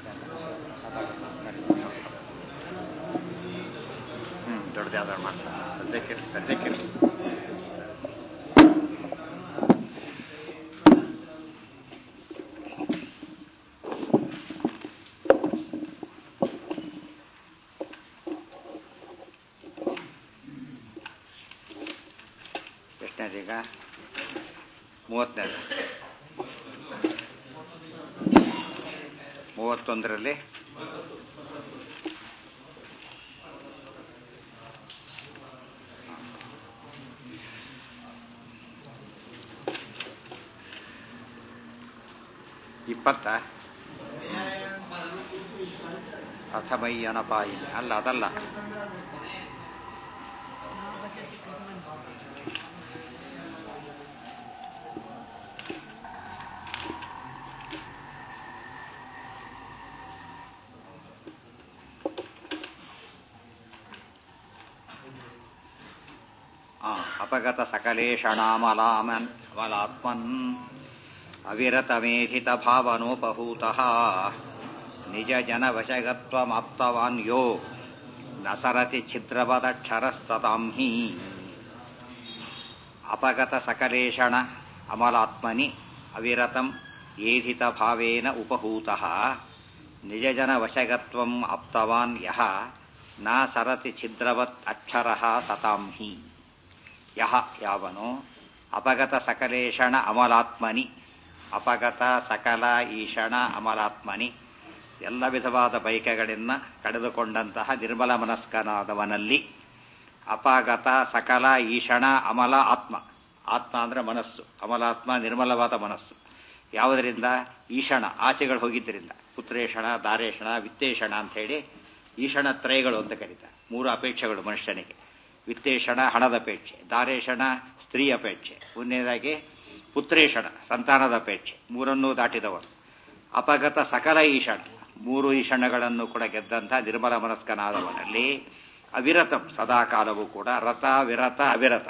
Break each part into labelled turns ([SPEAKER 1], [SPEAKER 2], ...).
[SPEAKER 1] ಹ್ಞೂ ದೊಡ್ಡದು ಯಾವ್ದಾರು ಮಾಡ್ಸ ಸದ್ಯಕ್ಕೆ ಸದ್ಯಕ್ಕೆ ಎಷ್ಟನೇದು ಈಗ ಮೂವತ್ತನೇದು ಮೂವತ್ತೊಂದರಲ್ಲಿ ಇಪ್ಪತ್ತ ಅಥಮೈ ಅನಪಾಯಿ ಅಲ್ಲ ಅದಲ್ಲ ಆ, ಅಪಗತ ಸಕಲೇಶಣಾಮಲಾಮನ್ ಮಲಾತ್ಮನ್ ಅವಿರತಮೇಧಿತ ಭಾವನೋಪಹೂತಃ ನಿಜ ಜನ ವಶಗತ್ವಮಾಪ್ತವಾನ್ ಯೋ ನಸರತಿ ಛಿದ್ರವದಕ್ಷರಸ್ತತಾಂ ಹಿ ಅಪಗತ ಸಕಲೇಶಣ ಅಮಲಾತ್ಮನಿ ಅವಿರತಂ ಏಧಿತ ಭಾವೇನ ಉಪಹೂತಃ ನಿಜ ಜನ ವಶಗತ್ವಂ ಆಪ್ತವಾನ್ ಯಹ ನ ಸರತಿ ಛಿದ್ರವತ್ ಅಕ್ಷರಃ ಸತಾಂ ಹಿ ಯಹ ಯಾವನು ಅಪಗತ ಸಕಲೇಶಣ ಅಮಲಾತ್ಮನಿ ಅಪಗತ ಸಕಲ ಈಶಣ ಅಮಲಾತ್ಮನಿ ಎಲ್ಲ ವಿಧವಾದ ಬೈಕೆಗಳಿಂದ ಕಳೆದುಕೊಂಡಂತಹ ನಿರ್ಮಲ ಮನಸ್ಕನಾದವನಲ್ಲಿ ಅಪಗತ ಸಕಲ ಈಶಣ ಅಮಲ ಆತ್ಮ ಆತ್ಮ ಅಂದ್ರೆ ಮನಸ್ಸು ಅಮಲಾತ್ಮ ನಿರ್ಮಲವಾದ ಮನಸ್ಸು ಯಾವುದರಿಂದ ಈಶಣ ಆಸೆಗಳು ಹೋಗಿದ್ದರಿಂದ ಪುತ್ರೇಷಣ ದಾರೇಷಣ ವಿತ್ತೇಷಣ ಅಂತ ಹೇಳಿ ಈಶಣ ತ್ರಯಗಳು ಅಂತ ಕರೀತಾರೆ ಮೂರು ಅಪೇಕ್ಷೆಗಳು ಮನುಷ್ಯನಿಗೆ ವಿತ್ತೇಷಣ ಹಣದ ಅಪೇಕ್ಷೆ ದಾರೇಷಣ ಸ್ತ್ರೀ ಅಪೇಕ್ಷೆ ಮುಂದೇದಾಗಿ ಪುತ್ರೇಷಣ ಸಂತಾನದ ಅಪೇಕ್ಷೆ ಮೂರನ್ನೂ ದಾಟಿದವನು ಅಪಗತ ಸಕಲ ಈಶಣ ಮೂರು ಈಶಣಗಳನ್ನು ಕೂಡ ಗೆದ್ದಂಥ ನಿರ್ಮಲ ಮನಸ್ಕನಾದವನಲ್ಲಿ ಅವಿರತಂ ಸದಾಕಾಲವೂ ಕೂಡ ರಥ ವಿರತ ಅವಿರತ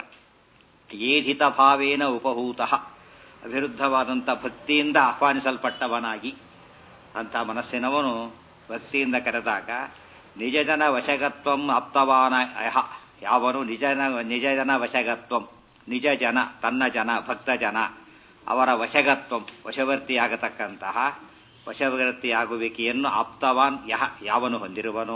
[SPEAKER 1] ಏಧಿತ ಭಾವೇನ ಉಪಹೂತಃ ಅವಿರುದ್ಧವಾದಂಥ ಭಕ್ತಿಯಿಂದ ಆಹ್ವಾನಿಸಲ್ಪಟ್ಟವನಾಗಿ ಅಂತ ಮನಸ್ಸಿನವನು ಭಕ್ತಿಯಿಂದ ಕರೆದಾಗ ನಿಜ ಜನ ವಶಗತ್ವಂ ಆಪ್ತವಾನ ಅಹ ಯಾವನು ನಿಜನ ನಿಜ ಜನ ವಶಗತ್ವಂ ನಿಜ ಜನ ತನ್ನ ಜನ ಭಕ್ತ ಜನ ಅವರ ವಶಗತ್ವಂ ವಶವರ್ತಿಯಾಗತಕ್ಕಂತಹ ವಶವರ್ತಿಯಾಗುವಿಕೆಯನ್ನು ಆಪ್ತವಾನ್ ಯಹ ಯಾವನು ಹೊಂದಿರುವನೋ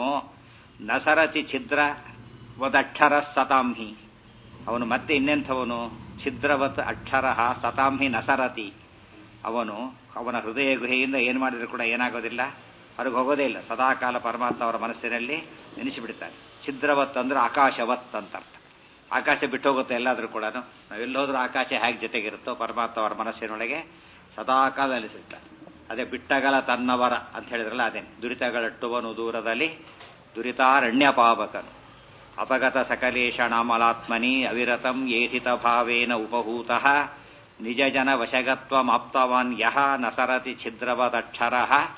[SPEAKER 1] ನಸರತಿ ಛಿದ್ರ ವದಕ್ಷರ ಸತಾಂಹಿ ಅವನು ಮತ್ತೆ ಇನ್ನೆಂಥವನು ಛಿದ್ರವತ್ ಅಕ್ಷರ ಸತಾಂಹಿ ನಸರತಿ ಅವನು ಅವನ ಹೃದಯ ಗುಹೆಯಿಂದ ಏನು ಮಾಡಿದ್ರು ಕೂಡ ಏನಾಗೋದಿಲ್ಲ ಹೊರಗೆ ಹೋಗೋದೇ ಇಲ್ಲ ಸದಾಕಾಲ ಪರಮಾತ್ಮ ಅವರ ಮನಸ್ಸಿನಲ್ಲಿ ನೆನೆಸಿಬಿಡ್ತಾನೆ ಛಿದ್ರವತ್ ಅಂದ್ರೆ ಆಕಾಶವತ್ ಅಂತ ಅರ್ಥ ಆಕಾಶ ಬಿಟ್ಟು ಹೋಗುತ್ತೆ ಎಲ್ಲಾದ್ರೂ ಕೂಡ ನಾವೆಲ್ಲೋದ್ರೂ ಆಕಾಶ ಹೇಗೆ ಜೊತೆಗಿರುತ್ತೋ ಪರಮಾತ್ಮ ಅವರ ಮನಸ್ಸಿನೊಳಗೆ ಸದಾಕಾಲ ನೆಲೆಸಿರ್ತಾನೆ ಅದೇ ಬಿಟ್ಟಗಲ ತನ್ನವರ ಅಂತ ಹೇಳಿದ್ರಲ್ಲ ಅದೇನೆ ದುರಿತಗಳಟ್ಟುವನು ದೂರದಲ್ಲಿ ದುರಿತಾರಣ್ಯ ಪಾವಕನು ಅಪಗತ ಸಕಲೇಶ ನಾಮಲಾತ್ಮನಿ ಅವಿರತಂ ಏಹಿತ ಭಾವೇನ ಉಪಹೂತಃ ನಿಜ ಜನ ವಶಗತ್ವಮಾಪ್ತವಾನ್ ಯಹ ನಸರತಿ ಛಿದ್ರವದಕ್ಷರ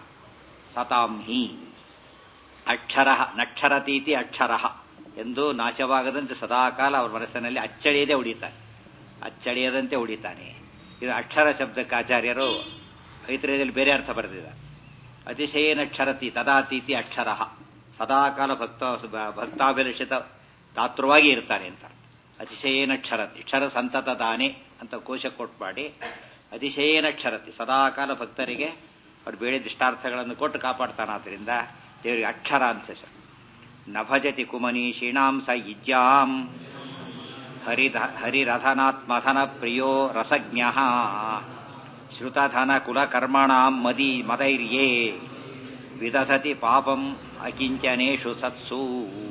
[SPEAKER 1] ಸತಾಂ ಹಿ ಅಕ್ಷರ ನಕ್ಷರತೀತಿ ಅಕ್ಷರ ಎಂದು ನಾಶವಾಗದಂತೆ ಸದಾಕಾಲ ಅವರ ಮನಸ್ಸಿನಲ್ಲಿ ಅಚ್ಚಳಿಯದೆ ಉಳಿತಾನೆ ಅಚ್ಚಳಿಯದಂತೆ ಉಳಿತಾನೆ ಇದು ಅಕ್ಷರ ಶಬ್ದಕ್ಕೆ ಆಚಾರ್ಯರು ಐತರೇಯದಲ್ಲಿ ಬೇರೆ ಅರ್ಥ ಬರೆದಿದ್ದಾರೆ ಅತಿಶಯೇನ ಕ್ಷರತಿ ತದಾತೀತಿ ಅಕ್ಷರ ಸದಾಕಾಲ ಭಕ್ತ ಭಕ್ತಾಭಿಲಷಿತ ದಾತೃವಾಗಿ ಇರ್ತಾನೆ ಅಂತ ಅತಿಶಯೇನ ಕ್ಷರತಿ ಕ್ಷರ ಸಂತತ ದಾನೆ ಅಂತ ಕೋಶ ಕೊಟ್ಟು ಮಾಡಿ ಅತಿಶಯೇನ ಕ್ಷರತಿ ಸದಾಕಾಲ ಭಕ್ತರಿಗೆ ಅವ್ರು ಬೇಳೆ ದಿಷ್ಟಾರ್ಥಗಳನ್ನು ಕೊಟ್ಟು ಕಾಪಾಡ್ತಾನಾದ್ರಿಂದ ದೇವರಿಗೆ ಅಕ್ಷರ ಅಂತ ಹೆಸರು ನಭಜತಿ ಕುಮನೀಷೀಣಾಂ ಸ ಇಜ್ಯಾಂ ಹರಿಧ ಹರಿರಥನಾತ್ಮಥನ ಪ್ರಿಯೋ ರಸಜ್ಞ ಶ್ರುತಧನ ಕುಲಕರ್ಮಣಾಂ ಮದಿ ಮದೈರ್ಯೇ ವಿದಧತಿ ಪಾಪಂ ಅಕಿಂಚನೇಷು ಸತ್ಸು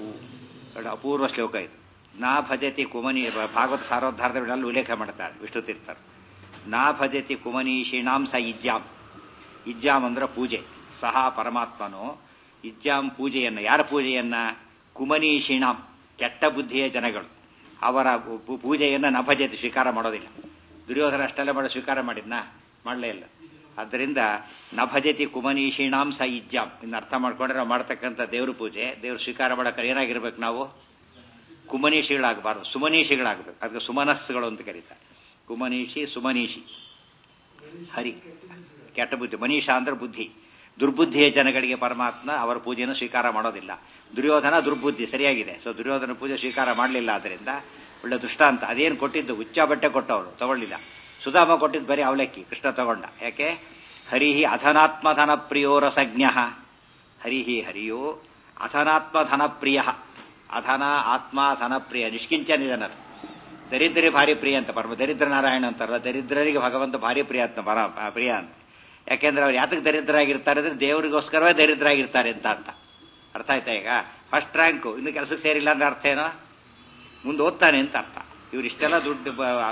[SPEAKER 1] ಅಪೂರ್ವ ಶ್ಲೋಕ ಇದು ನಾ ಭಜತಿ ಕುಮನಿ ಭಾಗವತ ಸಾರೋದ್ಧಾರದಲ್ಲಿ ಉಲ್ಲೇಖ ಮಾಡ್ತಾರೆ ವಿಷ್ಣು ತೀರ್ಥರು ನಾ ಭಜತಿ ಕುಮನೀಷಿಣಾಂ ಸ ಇಜ್ಜಾಂ ಇಜ್ಜಾಂ ಅಂದ್ರೆ ಪೂಜೆ ಸಹ ಪರಮಾತ್ಮನು ಇಜ್ಜಾಂ ಪೂಜೆಯನ್ನ ಯಾರ ಪೂಜೆಯನ್ನ ಕುಮನೀಷಿಣಾಂ ಕೆಟ್ಟ ಬುದ್ಧಿಯ ಜನಗಳು ಅವರ ಪೂಜೆಯನ್ನ ನಭಜತಿ ಸ್ವೀಕಾರ ಮಾಡೋದಿಲ್ಲ ದುರ್ಯೋಧನ ಅಷ್ಟೆಲ್ಲ ಮಾಡೋ ಸ್ವೀಕಾರ ಮಾಡಿದ್ನಾ ಮಾಡಲೇ ಇಲ್ಲ ಆದ್ದರಿಂದ ನಭಜತಿ ಕುಮನೀಷಿಣಾಂ ಸ ಇಜ್ಜಾಂ ಇನ್ನು ಅರ್ಥ ಮಾಡ್ಕೊಂಡ್ರೆ ನಾವು ಮಾಡ್ತಕ್ಕಂಥ ದೇವ್ರ ಪೂಜೆ ದೇವ್ರ ಸ್ವೀಕಾರ ಮಾಡೋಕೆ ಏನಾಗಿರ್ಬೇಕು ನಾವು ಕುಮನೀಷಿಗಳಾಗಬಾರ್ದು ಸುಮನೀಷಿಗಳಾಗಬೇಕು ಅದಕ್ಕೆ ಸುಮನಸ್ಸುಗಳು ಅಂತ ಕರೀತಾರೆ ಕುಮನೀಷಿ ಸುಮನೀಷಿ ಹರಿ ಕೆಟ್ಟ ಬುದ್ಧಿ ಮನೀಷ ಅಂದ್ರೆ ಬುದ್ಧಿ ದುರ್ಬುದ್ಧಿಯ ಜನಗಳಿಗೆ ಪರಮಾತ್ಮ ಅವರ ಪೂಜೆಯನ್ನು ಸ್ವೀಕಾರ ಮಾಡೋದಿಲ್ಲ ದುರ್ಯೋಧನ ದುರ್ಬುದ್ಧಿ ಸರಿಯಾಗಿದೆ ಸೊ ದುರ್ಯೋಧನ ಪೂಜೆ ಸ್ವೀಕಾರ ಮಾಡಲಿಲ್ಲ ಆದ್ದರಿಂದ ಒಳ್ಳೆ ದೃಷ್ಟಾಂತ ಅದೇನು ಕೊಟ್ಟಿದ್ದು ಹುಚ್ಚ ಬಟ್ಟೆ ಕೊಟ್ಟವರು ತಗೊಳ್ಳಿಲ್ಲ ಸುಧಾಮ ಕೊಟ್ಟಿದ್ದು ಬರೀ ಅವಲಕ್ಕಿ ಕೃಷ್ಣ ತಗೊಂಡ ಯಾಕೆ ಹರಿಹಿ ಅಧನಾತ್ಮಧನ ಪ್ರಿಯೋ ರಸಜ್ಞ ಹರಿಹಿ ಹರಿಯೋ ಅಧನಾತ್ಮಧನ ಪ್ರಿಯ ಅಧನ ಆತ್ಮ ಧನ ಪ್ರಿಯ ನಿಷ್ಕಿಂಚನಿದನರು ದರಿದ್ರಿ ಭಾರಿ ಪ್ರಿಯ ಅಂತ ಪರಮ ದರಿದ್ರ ನಾರಾಯಣ ಅಂತಾರಲ್ಲ ದರಿದ್ರರಿಗೆ ಭಗವಂತ ಭಾರಿ ಪ್ರಿಯ ಅಂತ ಪರ ಪ್ರಿಯ ಅಂತ ಯಾಕೆಂದ್ರೆ ಅವ್ರು ಯಾತಕ್ಕೆ ದರಿದ್ರಾಗಿರ್ತಾರೆ ಅಂದ್ರೆ ದೇವರಿಗೋಸ್ಕರವೇ ದರಿದ್ರಾಗಿರ್ತಾರೆ ಅಂತ ಅರ್ಥ ಅರ್ಥ ಆಯ್ತಾ ಈಗ ಫಸ್ಟ್ ರ್ಯಾಂಕು ಇನ್ನು ಕೆಲಸಕ್ಕೆ ಸೇರಿಲ್ಲ ಅಂದ್ರೆ ಅರ್ಥ ಏನೋ ಮುಂದೆ ಓದ್ತಾನೆ ಅಂತ ಅರ್ಥ ಇವ್ರು ಇಷ್ಟೆಲ್ಲ ದುಡ್ಡು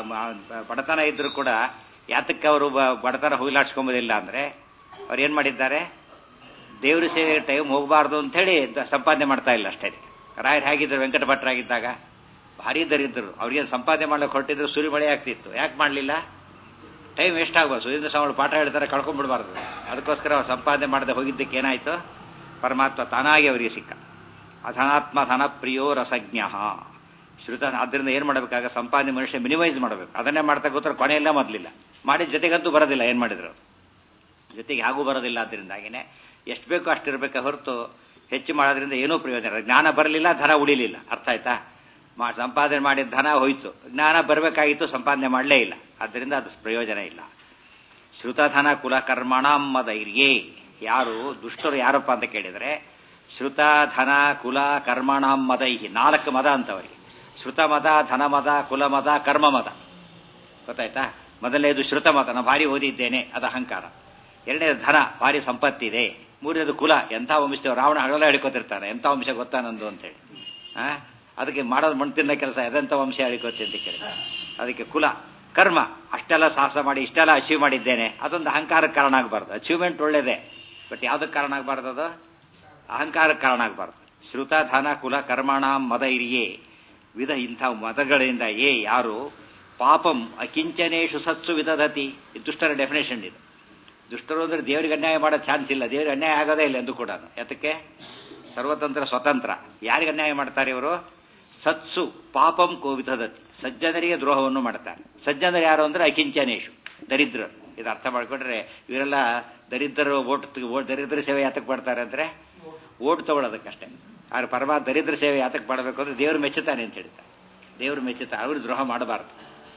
[SPEAKER 1] ಬಡತನ ಇದ್ರು ಕೂಡ ಯಾತಕ್ಕೆ ಅವರು ಬಡತನ ಹೋಗ್ಲಾಡ್ಸ್ಕೊಂಬೋದಿಲ್ಲ ಅಂದ್ರೆ ಅವ್ರು ಏನ್ ಮಾಡಿದ್ದಾರೆ ದೇವ್ರ ಸೇವೆ ಟೈಮ್ ಹೋಗಬಾರ್ದು ಅಂತ ಹೇಳಿ ಸಂಪಾದನೆ ಮಾಡ್ತಾ ಇಲ್ಲ ಅಷ್ಟೇ ರಾಯರ್ ಹೇಗಿದ್ರು ವೆಂಕಟ ಭಟ್ರಾಗಿದ್ದಾಗ ಭಾರಿ ದರಿದ್ರು ಅವ್ರಿಗೆ ಸಂಪಾದನೆ ಮಾಡ್ಲಿಕ್ಕೆ ಹೊರಟಿದ್ರು ಸುರಿ ಮಳೆ ಆಗ್ತಿತ್ತು ಯಾಕೆ ಮಾಡಲಿಲ್ಲ ಟೈಮ್ ವೇಸ್ಟ್ ಆಗ್ಬೋದು ಸುರೇಂದ್ರ ಸ್ವಾಮಿ ಪಾಠ ಹೇಳ್ತಾರೆ ಕಳ್ಕೊಂಡ್ಬಿಡ್ಬಾರ್ದು ಅದಕ್ಕೋಸ್ಕರ ಅವ್ರು ಸಂಪಾದನೆ ಮಾಡದೆ ಹೋಗಿದ್ದಕ್ಕೆ ಏನಾಯ್ತು ಪರಮಾತ್ಮ ತಾನಾಗಿ ಅವರಿಗೆ ಸಿಕ್ಕ ಅಧನಾತ್ಮ ಧನ ಪ್ರಿಯೋ ರಸಜ್ಞ ಶ್ರುತ ಅದರಿಂದ ಏನು ಮಾಡಬೇಕಾಗ ಸಂಪಾದನೆ ಮನುಷ್ಯ ಮಿನಿಮೈಸ್ ಮಾಡಬೇಕು ಅದನ್ನೇ ಮಾಡ್ತಾ ಕೂತ್ರೆ ಕೊನೆಯೆಲ್ಲ ಮೊದಲಿಲ್ಲ ಮಾಡಿದ ಜೊತೆಗಂತೂ ಬರೋದಿಲ್ಲ ಏನು ಮಾಡಿದ್ರು ಜೊತೆಗೆ ಹಾಗೂ ಬರೋದಿಲ್ಲ ಅದರಿಂದಾಗಿನೇ ಎಷ್ಟು ಬೇಕೋ ಅಷ್ಟಿರ್ಬೇಕೆ ಹೊರತು ಹೆಚ್ಚು ಮಾಡೋದ್ರಿಂದ ಏನೂ ಪ್ರಯೋಜನ ಇಲ್ಲ ಜ್ಞಾನ ಬರಲಿಲ್ಲ ಧನ ಉಳಿಲಿಲ್ಲ ಅರ್ಥ ಆಯ್ತಾ ಮಾ ಸಂಪಾದನೆ ಮಾಡಿದ ಧನ ಹೋಯ್ತು ಜ್ಞಾನ ಬರಬೇಕಾಗಿತ್ತು ಸಂಪಾದನೆ ಮಾಡಲೇ ಇಲ್ಲ ಆದ್ದರಿಂದ ಅದು ಪ್ರಯೋಜನ ಇಲ್ಲ ಶ್ರುತಧನ ಕುಲಕರ್ಮಣಾಂ ಮದೈರ್ಯೇ ಯಾರು ದುಷ್ಟರು ಯಾರಪ್ಪ ಅಂತ ಕೇಳಿದರೆ ಶ್ರುತ ಧನ ಕುಲ ಕರ್ಮಣಾಂ ಮದೈಹಿ ನಾಲ್ಕು ಮದ ಅಂತವರಿಗೆ ಶ್ರುತ ಮದ ಧನ ಮದ ಕುಲ ಮದ ಕರ್ಮ ಮದ ಗೊತ್ತಾಯ್ತಾ ಮೊದಲನೇದು ಶ್ರುತ ಮತ ನಾನು ಭಾರಿ ಓದಿದ್ದೇನೆ ಅದು ಅಹಂಕಾರ ಎರಡನೇದು ಧನ ಭಾರಿ ಸಂಪತ್ತಿದೆ ಮೂರನೇದು ಕುಲ ಎಂಥ ವಂಶ ರಾವಣ ಹಗಲೆಲ್ಲ ಹೇಳ್ಕೊತಿರ್ತಾನೆ ಎಂಥ ವಂಶ ಗೊತ್ತಾ ನಂದು ಅಂತೇಳಿ ಆ ಅದಕ್ಕೆ ಮಾಡೋದು ಮಣ್ಣು ತಿನ್ನ ಕೆಲಸ ಎದಂಥ ವಂಶ ಹೇಳಿಕೊತಿ ಅಂತ ಕೇಳಿದ್ರೆ ಅದಕ್ಕೆ ಕುಲ ಕರ್ಮ ಅಷ್ಟೆಲ್ಲ ಸಾಹಸ ಮಾಡಿ ಇಷ್ಟೆಲ್ಲ ಅಚೀವ್ ಮಾಡಿದ್ದೇನೆ ಅದೊಂದು ಅಹಂಕಾರಕ್ಕೆ ಕಾರಣ ಆಗಬಾರ್ದು ಅಚೀವ್ಮೆಂಟ್ ಒಳ್ಳೇದೇ ಬಟ್ ಯಾವುದಕ್ಕೆ ಕಾರಣ ಆಗಬಾರ್ದು ಅದು ಅಹಂಕಾರಕ್ಕೆ ಕಾರಣ ಆಗಬಾರ್ದು ಶ್ರುತ ಧನ ಕುಲ ಕರ್ಮಣ ಮದ ಇರಿಯೇ ವಿಧ ಇಂಥ ಮದಗಳಿಂದ ಏ ಯಾರು ಪಾಪಂ ಅಕಿಂಚನೇಶು ಸತ್ಸು ವಿಧದತಿ ಇದು ದುಷ್ಟರ ಡೆಫಿನೇಷನ್ ಇದು ದುಷ್ಟರು ಅಂದ್ರೆ ದೇವರಿಗೆ ಅನ್ಯಾಯ ಮಾಡೋ ಚಾನ್ಸ್ ಇಲ್ಲ ದೇವರಿಗೆ ಅನ್ಯಾಯ ಆಗೋದೇ ಇಲ್ಲ ಎಂದು ಕೂಡ ಯಾತಕ್ಕೆ ಸರ್ವತಂತ್ರ ಸ್ವತಂತ್ರ ಯಾರಿಗೆ ಅನ್ಯಾಯ ಮಾಡ್ತಾರೆ ಇವರು ಸತ್ಸು ಪಾಪಂ ಕೋವಿಧದತಿ ಸಜ್ಜನರಿಗೆ ದ್ರೋಹವನ್ನು ಮಾಡ್ತಾರೆ ಸಜ್ಜನರು ಯಾರು ಅಂದ್ರೆ ಅಕಿಂಚನೇಶು ದರಿದ್ರರು ಇದು ಅರ್ಥ ಮಾಡ್ಕೊಂಡ್ರೆ ಇವರೆಲ್ಲ ದರಿದ್ರರು ಓಟ್ ದರಿದ್ರ ಸೇವೆ ಯಾತಕ್ಕೆ ಮಾಡ್ತಾರೆ ಅಂದ್ರೆ ಓಟ್ ತಗೊಳ್ಳೋದಕ್ಕಷ್ಟೇ ಆದ್ರೆ ಪರಮ ದರಿದ್ರ ಸೇವೆ ಯಾತಕ್ಕೆ ಮಾಡಬೇಕು ಅಂದ್ರೆ ದೇವರು ಮೆಚ್ಚುತ್ತಾನೆ ಅಂತ ಹೇಳ್ತಾರೆ ದೇವರು ಮೆಚ್ಚುತ್ತಾರೆ ಅವರು ದ್ರೋಹ ಮಾಡಬಾರದು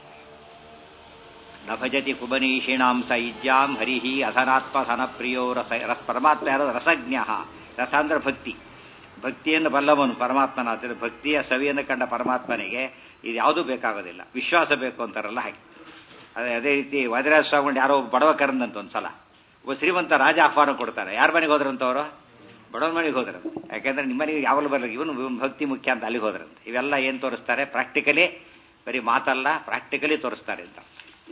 [SPEAKER 1] ನ ಭಜತಿ ಕುಬನೀಷಿಣಾಂ ಸ ಇಜ್ಜಾಂ ಹರಿಹಿ ಅಧನಾತ್ಮ ಧನ ಪ್ರಿಯೋ ರಸ ರಸ ಪರಮಾತ್ಮ ಯಾರು ರಸಜ್ಞ ರಸ ಅಂದ್ರೆ ಭಕ್ತಿ ಭಕ್ತಿಯನ್ನು ಬಲ್ಲವನು ಪರಮಾತ್ಮನಾದ್ರೆ ಭಕ್ತಿಯ ಸವಿಯನ್ನು ಕಂಡ ಪರಮಾತ್ಮನಿಗೆ ಇದು ಯಾವುದೂ ಬೇಕಾಗೋದಿಲ್ಲ ವಿಶ್ವಾಸ ಬೇಕು ಅಂತಾರಲ್ಲ ಹಾಗೆ ಅದೇ ಅದೇ ರೀತಿ ವಜ್ರಾಜ ಸ್ವಾಮಿ ಯಾರೋ ಬಡವ ಕರಂದಂತ ಒಂದ್ಸಲ ಒಬ್ಬ ಶ್ರೀಮಂತ ರಾಜ ಆಹ್ವಾನ ಕೊಡ್ತಾರೆ ಯಾರ ಮನೆಗೆ ಹೋದ್ರಂತವರು ಬಡವನ ಮನೆಗೆ ಹೋದ್ರಂತ ಯಾಕೆಂದ್ರೆ ನಿಮ್ಮನೆಗೆ ಯಾವಾಗಲೂ ಬರಲ್ಲ ಇವನು ಭಕ್ತಿ ಮುಖ್ಯ ಅಂತ ಅಲ್ಲಿಗೆ ಹೋದ್ರಂತ ಇವೆಲ್ಲ ಏನು ತೋರಿಸ್ತಾರೆ ಪ್ರಾಕ್ಟಿಕಲಿ ಬರೀ ಮಾತಲ್ಲ ಪ್ರಾಕ್ಟಿಕಲಿ ತೋರಿಸ್ತಾರೆ ಅಂತ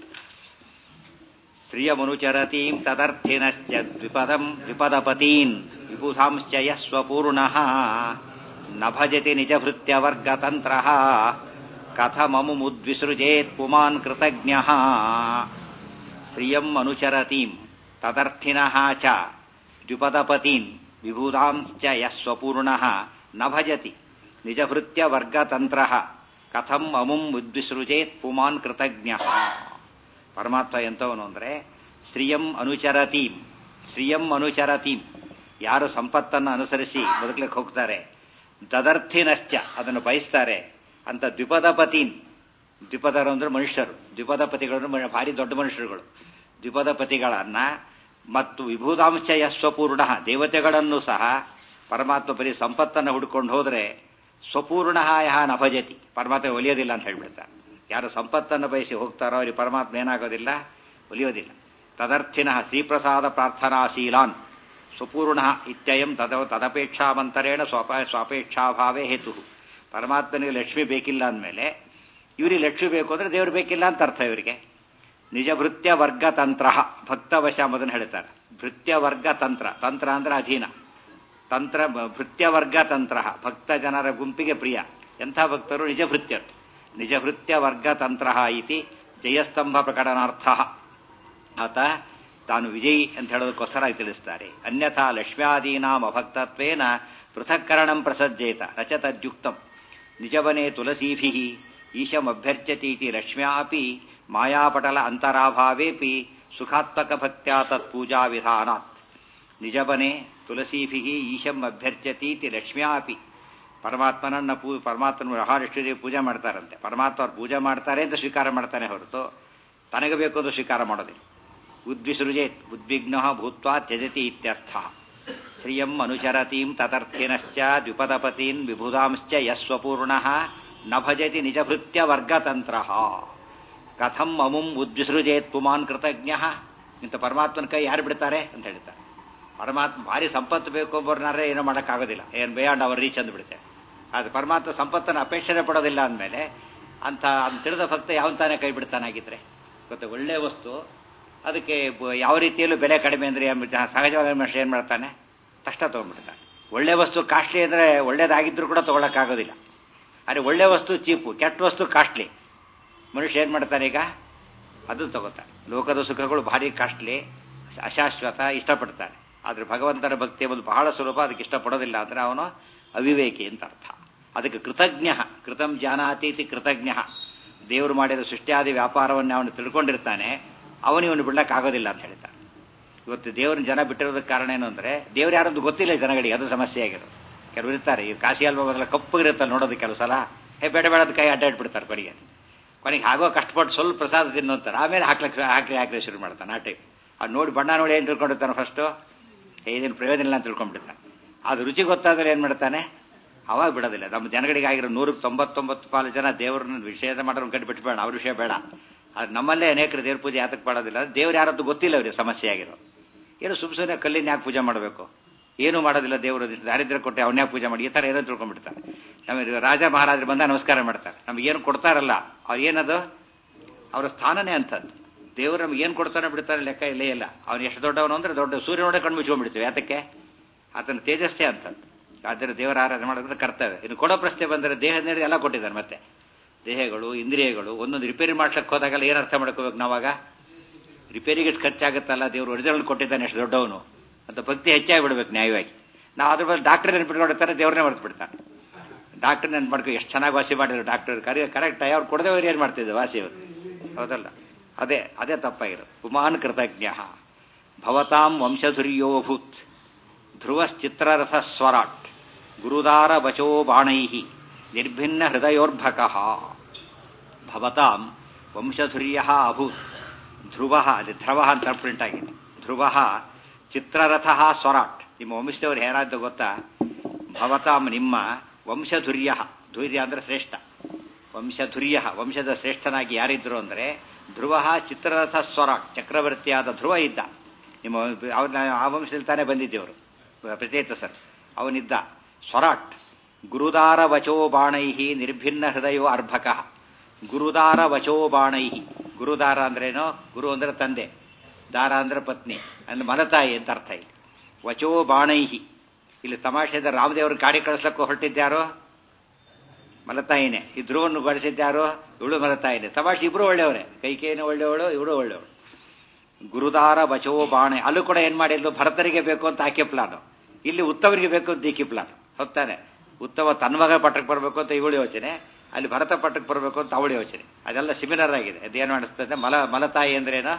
[SPEAKER 1] ಶ್ರಿಯಮನುಚರತೀಂ ತದರ್ಥಿನಶ್ಚ ದ್ವಿಪದಂ ವಿಪದಪತೀನ್ ವಿಬುಧಾಂಶ್ಚ ಯಸ್ವಪೂರ್ಣಃ ನ ಭಜತಿ ನಿಜಭೃತ್ಯವರ್ಗತಂತ್ರ ಕಥಮಮು ಮುದ್ವಿಸೃಜೇತ್ ಪುಮಾನ್ ಕೃತಜ್ಞಃ ಶ್ರಿಯಂ ಅನುಚರತೀಂ ತದರ್ಥಿನಃ ಚ ದ್ವಿಪದಪತೀನ್ ವಿಭೂಧಾಂಶ್ಚ ಯಸ್ವಪೂರ್ಣಃ ನ ಭಜತಿ ನಿಜಭೃತ್ಯವರ್ಗತಂತ್ರ ಕಥಂ ಅಮುಂ ಉದ್ವಿಸೃಜೇತ್ ಪುಮಾನ್ ಕೃತಜ್ಞಃ ಪರಮಾತ್ಮ ಎಂಥವನು ಅಂದರೆ ಶ್ರಿಯಂ ಅನುಚರತೀಂ ಶ್ರಿಯಂ ಅನುಚರತೀಂ ಯಾರು ಸಂಪತ್ತನ್ನು ಅನುಸರಿಸಿ ಬದುಕಲಿಕ್ಕೆ ಹೋಗ್ತಾರೆ ತದರ್ಥಿನಶ್ಚ ಅದನ್ನು ಬಯಸ್ತಾರೆ ಅಂತ ದ್ವಿಪದಪತೀನ್ ದ್ವಿಪದರು ಅಂದ್ರೆ ಮನುಷ್ಯರು ದ್ವಿಪದಪತಿಗಳು ಭಾರಿ ದೊಡ್ಡ ಮನುಷ್ಯರುಗಳು ದ್ವಿಪದಪತಿಗಳನ್ನ ಮತ್ತು ವಿಭೂತಾಂಶ ಸ್ವಪೂರ್ಣ ದೇವತೆಗಳನ್ನು ಸಹ ಪರಮಾತ್ಮ ಬರೀ ಸಂಪತ್ತನ್ನು ಹುಡ್ಕೊಂಡು ಹೋದ್ರೆ ಸ್ವಪೂರ್ಣ ಯಹ ನಭಜತಿ ಪರಮಾತ್ಮ ಒಲಿಯೋದಿಲ್ಲ ಅಂತ ಹೇಳ್ಬಿಡ್ತಾರೆ ಯಾರು ಸಂಪತ್ತನ್ನು ಬಯಸಿ ಹೋಗ್ತಾರೋ ಅವರಿಗೆ ಪರಮಾತ್ಮ ಏನಾಗೋದಿಲ್ಲ ಒಲಿಯೋದಿಲ್ಲ ತದರ್ಥಿನ ಶ್ರೀಪ್ರಸಾದ ಪ್ರಾರ್ಥನಾಶೀಲಾನ್ ಸ್ವಪೂರ್ಣ ಇತ್ಯಯಂ ತದ ತದಪೇಕ್ಷಾಮಂತರೇಣ ಸ್ವಪ ಸ್ವಾಪೇಕ್ಷಾಭಾವೇ ಹೇತು ಪರಮಾತ್ಮನಿಗೆ ಲಕ್ಷ್ಮಿ ಬೇಕಿಲ್ಲ ಅಂದಮೇಲೆ ಇವರಿಗೆ ಲಕ್ಷ್ಮಿ ಬೇಕು ಅಂದ್ರೆ ದೇವರು ಬೇಕಿಲ್ಲ ಅಂತ ಅರ್ಥ ಇವರಿಗೆ ನಿಜ ಭೃತ್ಯ ವರ್ಗ ತಂತ್ರ ಭಕ್ತವಶ ಮೊದಲು ಹೇಳ್ತಾರೆ ಭೃತ್ಯ ವರ್ಗ ತಂತ್ರ ತಂತ್ರ ಅಂದ್ರೆ ಅಧೀನ ತಂತ್ರ ಭೃತ್ಯ ವರ್ಗ ತಂತ್ರ ಭಕ್ತ ಜನರ ಗುಂಪಿಗೆ ಪ್ರಿಯ ಎಂಥ ಭಕ್ತರು ನಿಜ ಭೃತ್ಯರು ನಿಜ ಭೃತ್ಯ ವರ್ಗ ತಂತ್ರ ಇತಿ ಜಯಸ್ತಂಭ ಪ್ರಕಟನಾರ್ಥ ಆತ ತಾನು ವಿಜಯಿ ಅಂತ ಹೇಳೋದಕ್ಕೋಸ್ಕರ ತಿಳಿಸ್ತಾರೆ ಅನ್ಯಥಾ ಲಕ್ಷ್ಮ್ಯಾದೀನಾಂ ಅಭಕ್ತತ್ವೇನ ಪೃಥಕ್ಕರಣಂ ಪ್ರಸಜ್ಜೇತ ರಚತದ್ಯುಕ್ತಂ ನಿಜವನೇ ತುಲಸೀಭಿ ಈಶಮಭ್ಯರ್ಚತೀತಿ ಲಕ್ಷ್ಮ್ಯಾಪಿ ಮಾಯಾಪಟಲ ಅಂತರಾಭಾವೇಪಿ ಸುಖಾತ್ಮಕ ಭಕ್ತ್ಯಾ ತತ್ಪೂಜಾ ವಿಧಾನಾತ್ ನಿಜಬನೆ ತುಳಸೀಭಿ ಈಶಂ ಅಭ್ಯರ್ಚತೀತಿ ಲಕ್ಷ್ಮ್ಯಾಪಿ ಪರಮಾತ್ಮನನ್ನ ಪೂ ಪರಮಾತ್ಮನ ಮಹಾಲಕ್ಷ್ಮೀ ಪೂಜೆ ಮಾಡ್ತಾರಂತೆ ಪರಮಾತ್ಮ ಅವ್ರು ಪೂಜೆ ಮಾಡ್ತಾರೆ ಅಂತ ಸ್ವೀಕಾರ ಮಾಡ್ತಾನೆ ಹೊರತು ತನಗೆ ಬೇಕು ಅಂತ ಸ್ವೀಕಾರ ಮಾಡೋದಿಲ್ಲ ಉದ್ವಿಸೃಜೇತ್ ಉದ್ವಿಗ್ನ ಭೂತ್ವಾ ತ್ಯಜತಿ ಇತ್ಯರ್ಥ ಶ್ರಿಯಂ ಅನುಚರತೀಂ ತದರ್ಥಿನಶ್ಚ ದ್ವಿಪದಪತೀನ್ ವಿಭುಧಾಂಶ್ಚ ಯಸ್ವಪೂರ್ಣ ನ ಭಜತಿ ನಿಜಭೃತ್ಯ ವರ್ಗತಂತ್ರ ಕಥಂ ಅಮುಂ ಉದ್ವಿಸೃಜೇತ್ ಪುಮಾನ್ ಕೃತಜ್ಞ ಇಂಥ ಪರಮಾತ್ಮನ ಕೈ ಯಾರು ಬಿಡ್ತಾರೆ ಅಂತ ಹೇಳ್ತಾರೆ ಪರಮಾತ್ಮ ಭಾರಿ ಸಂಪತ್ತು ಬೇಕು ಒಬ್ಬರನ್ನಾರೆ ಏನೋ ಮಾಡೋಕ್ಕಾಗೋದಿಲ್ಲ ಏನು ಬೇಯಾಂಡ್ ಅವರ್ ರೀಚ್ ಅಂದ್ಬಿಡುತ್ತೆ ಅದು ಪರಮಾತ್ಮ ಸಂಪತ್ತನ್ನು ಅಪೇಕ್ಷಣೆ ಪಡೋದಿಲ್ಲ ಅಂದಮೇಲೆ ಅಂತ ಅಂತ ತಿಳಿದ ಭಕ್ತ ಯಾವ ತಾನೇ ಕೈ ಬಿಡ್ತಾನಾಗಿದ್ರೆ ಗೊತ್ತೆ ಒಳ್ಳೆ ವಸ್ತು ಅದಕ್ಕೆ ಬ- ಯಾವ ರೀತಿಯಲ್ಲೂ ಬೆಲೆ ಕಡಿಮೆ ಅಂದರೆ ಸಹಜವಾಗಿ ಮನುಷ್ಯ ಏನು ಮಾಡ್ತಾನೆ ತಕ್ಷಣ ತೊಗೊಂಡ್ಬಿಡ್ತಾನೆ ಒಳ್ಳೆ ವಸ್ತು ಕಾಸ್ಟ್ಲಿ ಅಂದರೆ ಒಳ್ಳೇದಾಗಿದ್ರೂ ಕೂಡ ತೊಗೊಳಕ್ಕಾಗೋದಿಲ್ಲ ಆದರೆ ಒಳ್ಳೆ ವಸ್ತು ಚೀಪು ಕೆಟ್ಟ ವಸ್ತು ಕಾಸ್ಟ್ಲಿ ಮನುಷ್ಯ ಏನು ಮಾಡ್ತಾನೆ ಈಗ ಅದನ್ನು ತಗೋತಾನೆ ಲೋಕದ ಸುಖಗಳು ಭಾರಿ ಕಾಸ್ಟ್ಲಿ ಅಶಾಶ್ವತ ಇಷ್ಟಪಡ್ತಾನೆ ಆದರೆ ಭಗವಂತನ ಭಕ್ತಿ ಒಂದು ಬಹಳ ಸುಲಭ ಅದಕ್ಕೆ ಇಷ್ಟಪಡೋದಿಲ್ಲ ಅಂದರೆ ಅವನು ಅವಿವೇಕಿ ಅಂತ ಅರ್ಥ ಅದಕ್ಕೆ ಕೃತಜ್ಞ ಕೃತಂ ಜಾನಾತೀತಿ ಕೃತಜ್ಞ ದೇವರು ಮಾಡಿದ ಸೃಷ್ಟಿಯಾದಿ ವ್ಯಾಪಾರವನ್ನು ಅವನು ತಿಳ್ಕೊಂಡಿರ್ತಾನೆ ಅವನಿವನು ಬಿಡ್ಲಕ್ಕಾಗೋದಿಲ್ಲ ಅಂತ ಹೇಳ್ತಾನೆ ಇವತ್ತು ದೇವ್ರನ್ನ ಜನ ಬಿಟ್ಟಿರೋದಕ್ಕೆ ಕಾರಣ ಏನು ಅಂದರೆ ದೇವ್ರು ಯಾರೊಂದು ಗೊತ್ತಿಲ್ಲ ಜನಗಳಿಗೆ ಅದು ಸಮಸ್ಯೆ ಆಗಿರೋದು ಕೆಲವರು ಇರ್ತಾರೆ ಈ ಕಾಶಿ ಅಲ್ಬಲ್ಲ ಕಪ್ಪಗಿರುತ್ತಲ್ಲ ನೋಡೋದು ಕೆಲವು ಸಲ ಹೇ ಬೇಡ ಬೇಡ ಕೈ ಅಡ್ಡಾಡ್ಬಿಡ್ತಾರೆ ಕೊನೆಗೆ ಕೊನೆಗೆ ಆಗೋ ಕಷ್ಟಪಟ್ಟು ಸ್ವಲ್ಪ ಪ್ರಸಾದ ತಿನ್ನೋಂತಾರೆ ಆಮೇಲೆ ಹಾಕ್ಲಿಕ್ಕೆ ಹಾಕಿ ಹಾಕಿ ಶುರು ಮಾಡ್ತಾನೆ ಆ ಟೈಪ್ ಅದು ನೋಡಿ ಬಣ್ಣ ನೋಡಿ ಏನು ತಿಳ್ಕೊಂಡಿರ್ತಾನೆ ಫಸ್ಟು ಇದೇನು ಪ್ರಯೋಜನ ಇಲ್ಲ ಅಂತ ತಿಳ್ಕೊಂಡ್ಬಿಡ್ತಾನೆ ಅದು ರುಚಿ ಗೊತ್ತಾದ್ರೆ ಏನು ಮಾಡ್ತಾನೆ ಅವಾಗ ಬಿಡೋದಿಲ್ಲ ನಮ್ಮ ಜನಗಳಿಗೆ ಆಗಿರೋ ನೂರಕ್ಕೆ ತೊಂಬತ್ತೊಂಬತ್ತು ಪಾಲು ಜನ ದೇವ್ರನ್ನ ವಿಷಯದ ಮಾಡೋರು ಕಟ್ಟಿ ಬಿಟ್ಬೇಡ ಅವ್ರ ವಿಷಯ ಬೇಡ ಅದು ನಮ್ಮಲ್ಲೇ ಅನೇಕರು ದೇವ್ರ ಪೂಜೆ ಯಾತಕ್ಕೆ ಮಾಡೋದಿಲ್ಲ ದೇವ್ರು ಯಾರದ್ದು ಗೊತ್ತಿಲ್ಲ ಅವ್ರಿಗೆ ಸಮಸ್ಯೆ ಆಗಿರೋ ಏನು ಸುಮ್ ಸುಮ್ಮನೆ ಕಲ್ಲಿನ ಯಾಕೆ ಪೂಜೆ ಮಾಡಬೇಕು ಏನೂ ಮಾಡೋದಿಲ್ಲ ದೇವರು ದಾರಿದ್ರ್ಯ ಕೊಟ್ಟೆ ಅವನ್ಯಾಕೆ ಪೂಜೆ ಮಾಡಿ ಈ ಥರ ಏನೋ ತಿಳ್ಕೊಂಡ್ಬಿಡ್ತಾರೆ ನಮಗೆ ರಾಜ ಮಹಾರಾಜರು ಬಂದ ನಮಸ್ಕಾರ ಮಾಡ್ತಾರೆ ನಮ್ಗೆ ಏನು ಕೊಡ್ತಾರಲ್ಲ ಅವ್ರು ಏನದು ಅವರ ಸ್ಥಾನನೇ ಅಂಥದ್ದು ದೇವರು ನಮ್ಗೆ ಏನು ಕೊಡ್ತಾನೆ ಬಿಡ್ತಾರೆ ಲೆಕ್ಕ ಇಲ್ಲೇ ಇಲ್ಲ ಅವ್ನು ಎಷ್ಟು ದೊಡ್ಡವನು ಅಂದ್ರೆ ದೊಡ್ಡ ಸೂರ್ಯ ನೋಡೇ ಕಣ್ಣು ಮುಚ್ಕೊಂಡ್ಬಿಡ್ತೀವಿ ಯಾತಕ್ಕೆ ಆತನ ತೇಜಸ್ಸೇ ಅಂತದ್ದು ಆದರೆ ದೇವರ ಆರಾಧನೆ ಮಾಡೋದ್ರೆ ಕರ್ತವ್ಯ ಇನ್ನು ಕೊಡೋ ಪ್ರಶ್ನೆ ಬಂದರೆ ದೇಹದ ಮೇಲೆ ಎಲ್ಲ ಕೊಟ್ಟಿದ್ದಾರೆ ಮತ್ತೆ ದೇಹಗಳು ಇಂದ್ರಿಯಗಳು ಒಂದೊಂದು ರಿಪೇರಿ ಮಾಡ್ಸಕ್ಕೆ ಹೋದಾಗೆಲ್ಲ ಏನು ಅರ್ಥ ಮಾಡ್ಕೋಬೇಕು ನಾವಾಗ ರಿಪೇರಿಗೆ ಎಷ್ಟು ಖರ್ಚಾಗುತ್ತಲ್ಲ ದೇವರು ಒರಿಜಿನಲ್ ಕೊಟ್ಟಿದ್ದಾನೆ ಎಷ್ಟು ದೊಡ್ಡವನು ಅಂತ ಭಕ್ತಿ ಹೆಚ್ಚಾಗಿ ಬಿಡ್ಬೇಕು ನ್ಯಾಯವಾಗಿ ನಾವು ಅದ್ರ ಬಗ್ಗೆ ಡಾಕ್ಟರ್ ನೆನ್ಪಿಟ್ಕೊಂಡಿರ್ತಾರೆ ದೇವ್ರನ್ನೇ ಮರ್ತು ಬಿಡ್ತಾನೆ ಡಾಕ್ಟರ್ ನೆನ್ಪು ಮಾಡ್ಕೊ ಎಷ್ಟು ಚೆನ್ನಾಗಿ ವಾಸಿ ಮಾಡಿದ್ರು ಡಾಕ್ಟರ್ ಕರೆ ಕರೆಕ್ಟ್ ಅವ್ರು ಕೊಡದವ್ರು ಏನು ಮಾಡ್ತಿದ್ದೆ ವಾಸಿ ಅವರು ಹೌದಲ್ಲ ಅದೇ ಅದೇ ತಪ್ಪಾಗಿರೋದು ಪುಮಾನ್ ಕೃತಜ್ಞ ಭವತಾಂ ವಂಶಧುರ್ಯೋಭೂತ್ ಧ್ರುವಶ್ಚಿತ್ರರಥ ಸ್ವರಾಟ್ ಗುರುದಾರ ವಚೋ ಬಾಣೈ ನಿರ್ಭಿನ್ನ ಹೃದಯೋರ್ಭಕಃ ಭವತಾಂ ವಂಶಧುರ್ಯ ಅಭೂತ್ ಧ್ರುವ ಅಲ್ಲಿ ಧ್ರುವ ಅಂತ ಪ್ರಿಂಟ್ ಆಗಿದೆ ಧ್ರುವ ಚಿತ್ರರಥ ಸ್ವರಾಟ್ ನಿಮ್ಮ ವಂಶದವ್ರು ಯಾರಾದ್ದು ಗೊತ್ತಾ ಭವತಾಂ ನಿಮ್ಮ ವಂಶಧುರ್ಯ ಧೈರ್ಯ ಅಂದ್ರೆ ಶ್ರೇಷ್ಠ ವಂಶಧುರ್ಯ ವಂಶದ ಶ್ರೇಷ್ಠನಾಗಿ ಯಾರಿದ್ರು ಅಂದ್ರೆ ಧ್ರುವ ಚಿತ್ರರಥ ಸ್ವರಾಟ್ ಚಕ್ರವರ್ತಿಯಾದ ಧ್ರುವ ಇದ್ದ ನಿಮ್ಮ ಅವ್ರನ್ನ ಆ ವಂಶದಲ್ಲಿ ತಾನೇ ಬಂದಿದ್ದೆವರು ಪ್ರಚೇತ ಸರ್ ಅವನಿದ್ದ ಸ್ವರಾಟ್ ಗುರುದಾರ ವಚೋ ಬಾಣೈ ನಿರ್ಭಿನ್ನ ಹೃದಯೋ ಅರ್ಭಕಃ ಗುರುದಾರ ವಚೋ ಬಾಣೈ ಗುರುದಾರ ಅಂದ್ರೇನೋ ಗುರು ಅಂದ್ರೆ ತಂದೆ ದಾರ ಅಂದ್ರೆ ಪತ್ನಿ ಅಂದ್ರೆ ಮನತಾಯಿ ಅಂತ ಅರ್ಥ ಇಲ್ಲಿ ವಚೋ ಬಾಣೈ ಇಲ್ಲಿ ತಮಾಷೆದ ರಾಮದೇವರು ಗಾಡಿ ಕಳಿಸ್ಲಕ್ಕೆ ಹೊರಟಿದ್ಯಾರೋ ಮಲತಾಯಿನೇ ಈ ಧ್ರುವನ್ನು ಗಳಿಸಿದ್ಯಾರೋ ಇವಳು ಮಲತಾಯಿನೇ ತಮಾಷೆ ಇಬ್ರು ಒಳ್ಳೆಯವರೇ ಕೈಕೇನು ಒಳ್ಳೆಯವಳು ಇವಳು ಒಳ್ಳೆಯವಳು ಗುರುದಾರ ವಚೋ ಬಾಣೆ ಅಲ್ಲೂ ಕೂಡ ಏನ್ ಮಾಡಿದ್ಲು ಭರತರಿಗೆ ಬೇಕು ಅಂತ ಆಕೆ ಪ್ಲಾನು ಇಲ್ಲಿ ಉತ್ತಮರಿಗೆ ಬೇಕು ಅಂತ ಈಕೆ ಪ್ಲಾನ್ ಹೊತ್ತಾನೆ ಉತ್ತಮ ತನ್ಮಗ ಪಟ್ಟಕ್ಕೆ ಬರಬೇಕು ಅಂತ ಇವಳು ಯೋಚನೆ ಅಲ್ಲಿ ಭರತ ಪಟ್ಟಕ್ಕೆ ಬರಬೇಕು ಅಂತ ಅವಳು ಯೋಚನೆ ಅದೆಲ್ಲ ಸಿಮಿಲರ್ ಆಗಿದೆ ಅದೇನು ಅನಿಸ್ತದೆ ಮಲ ಮಲತಾಯಿ ಅಂದ್ರೇನು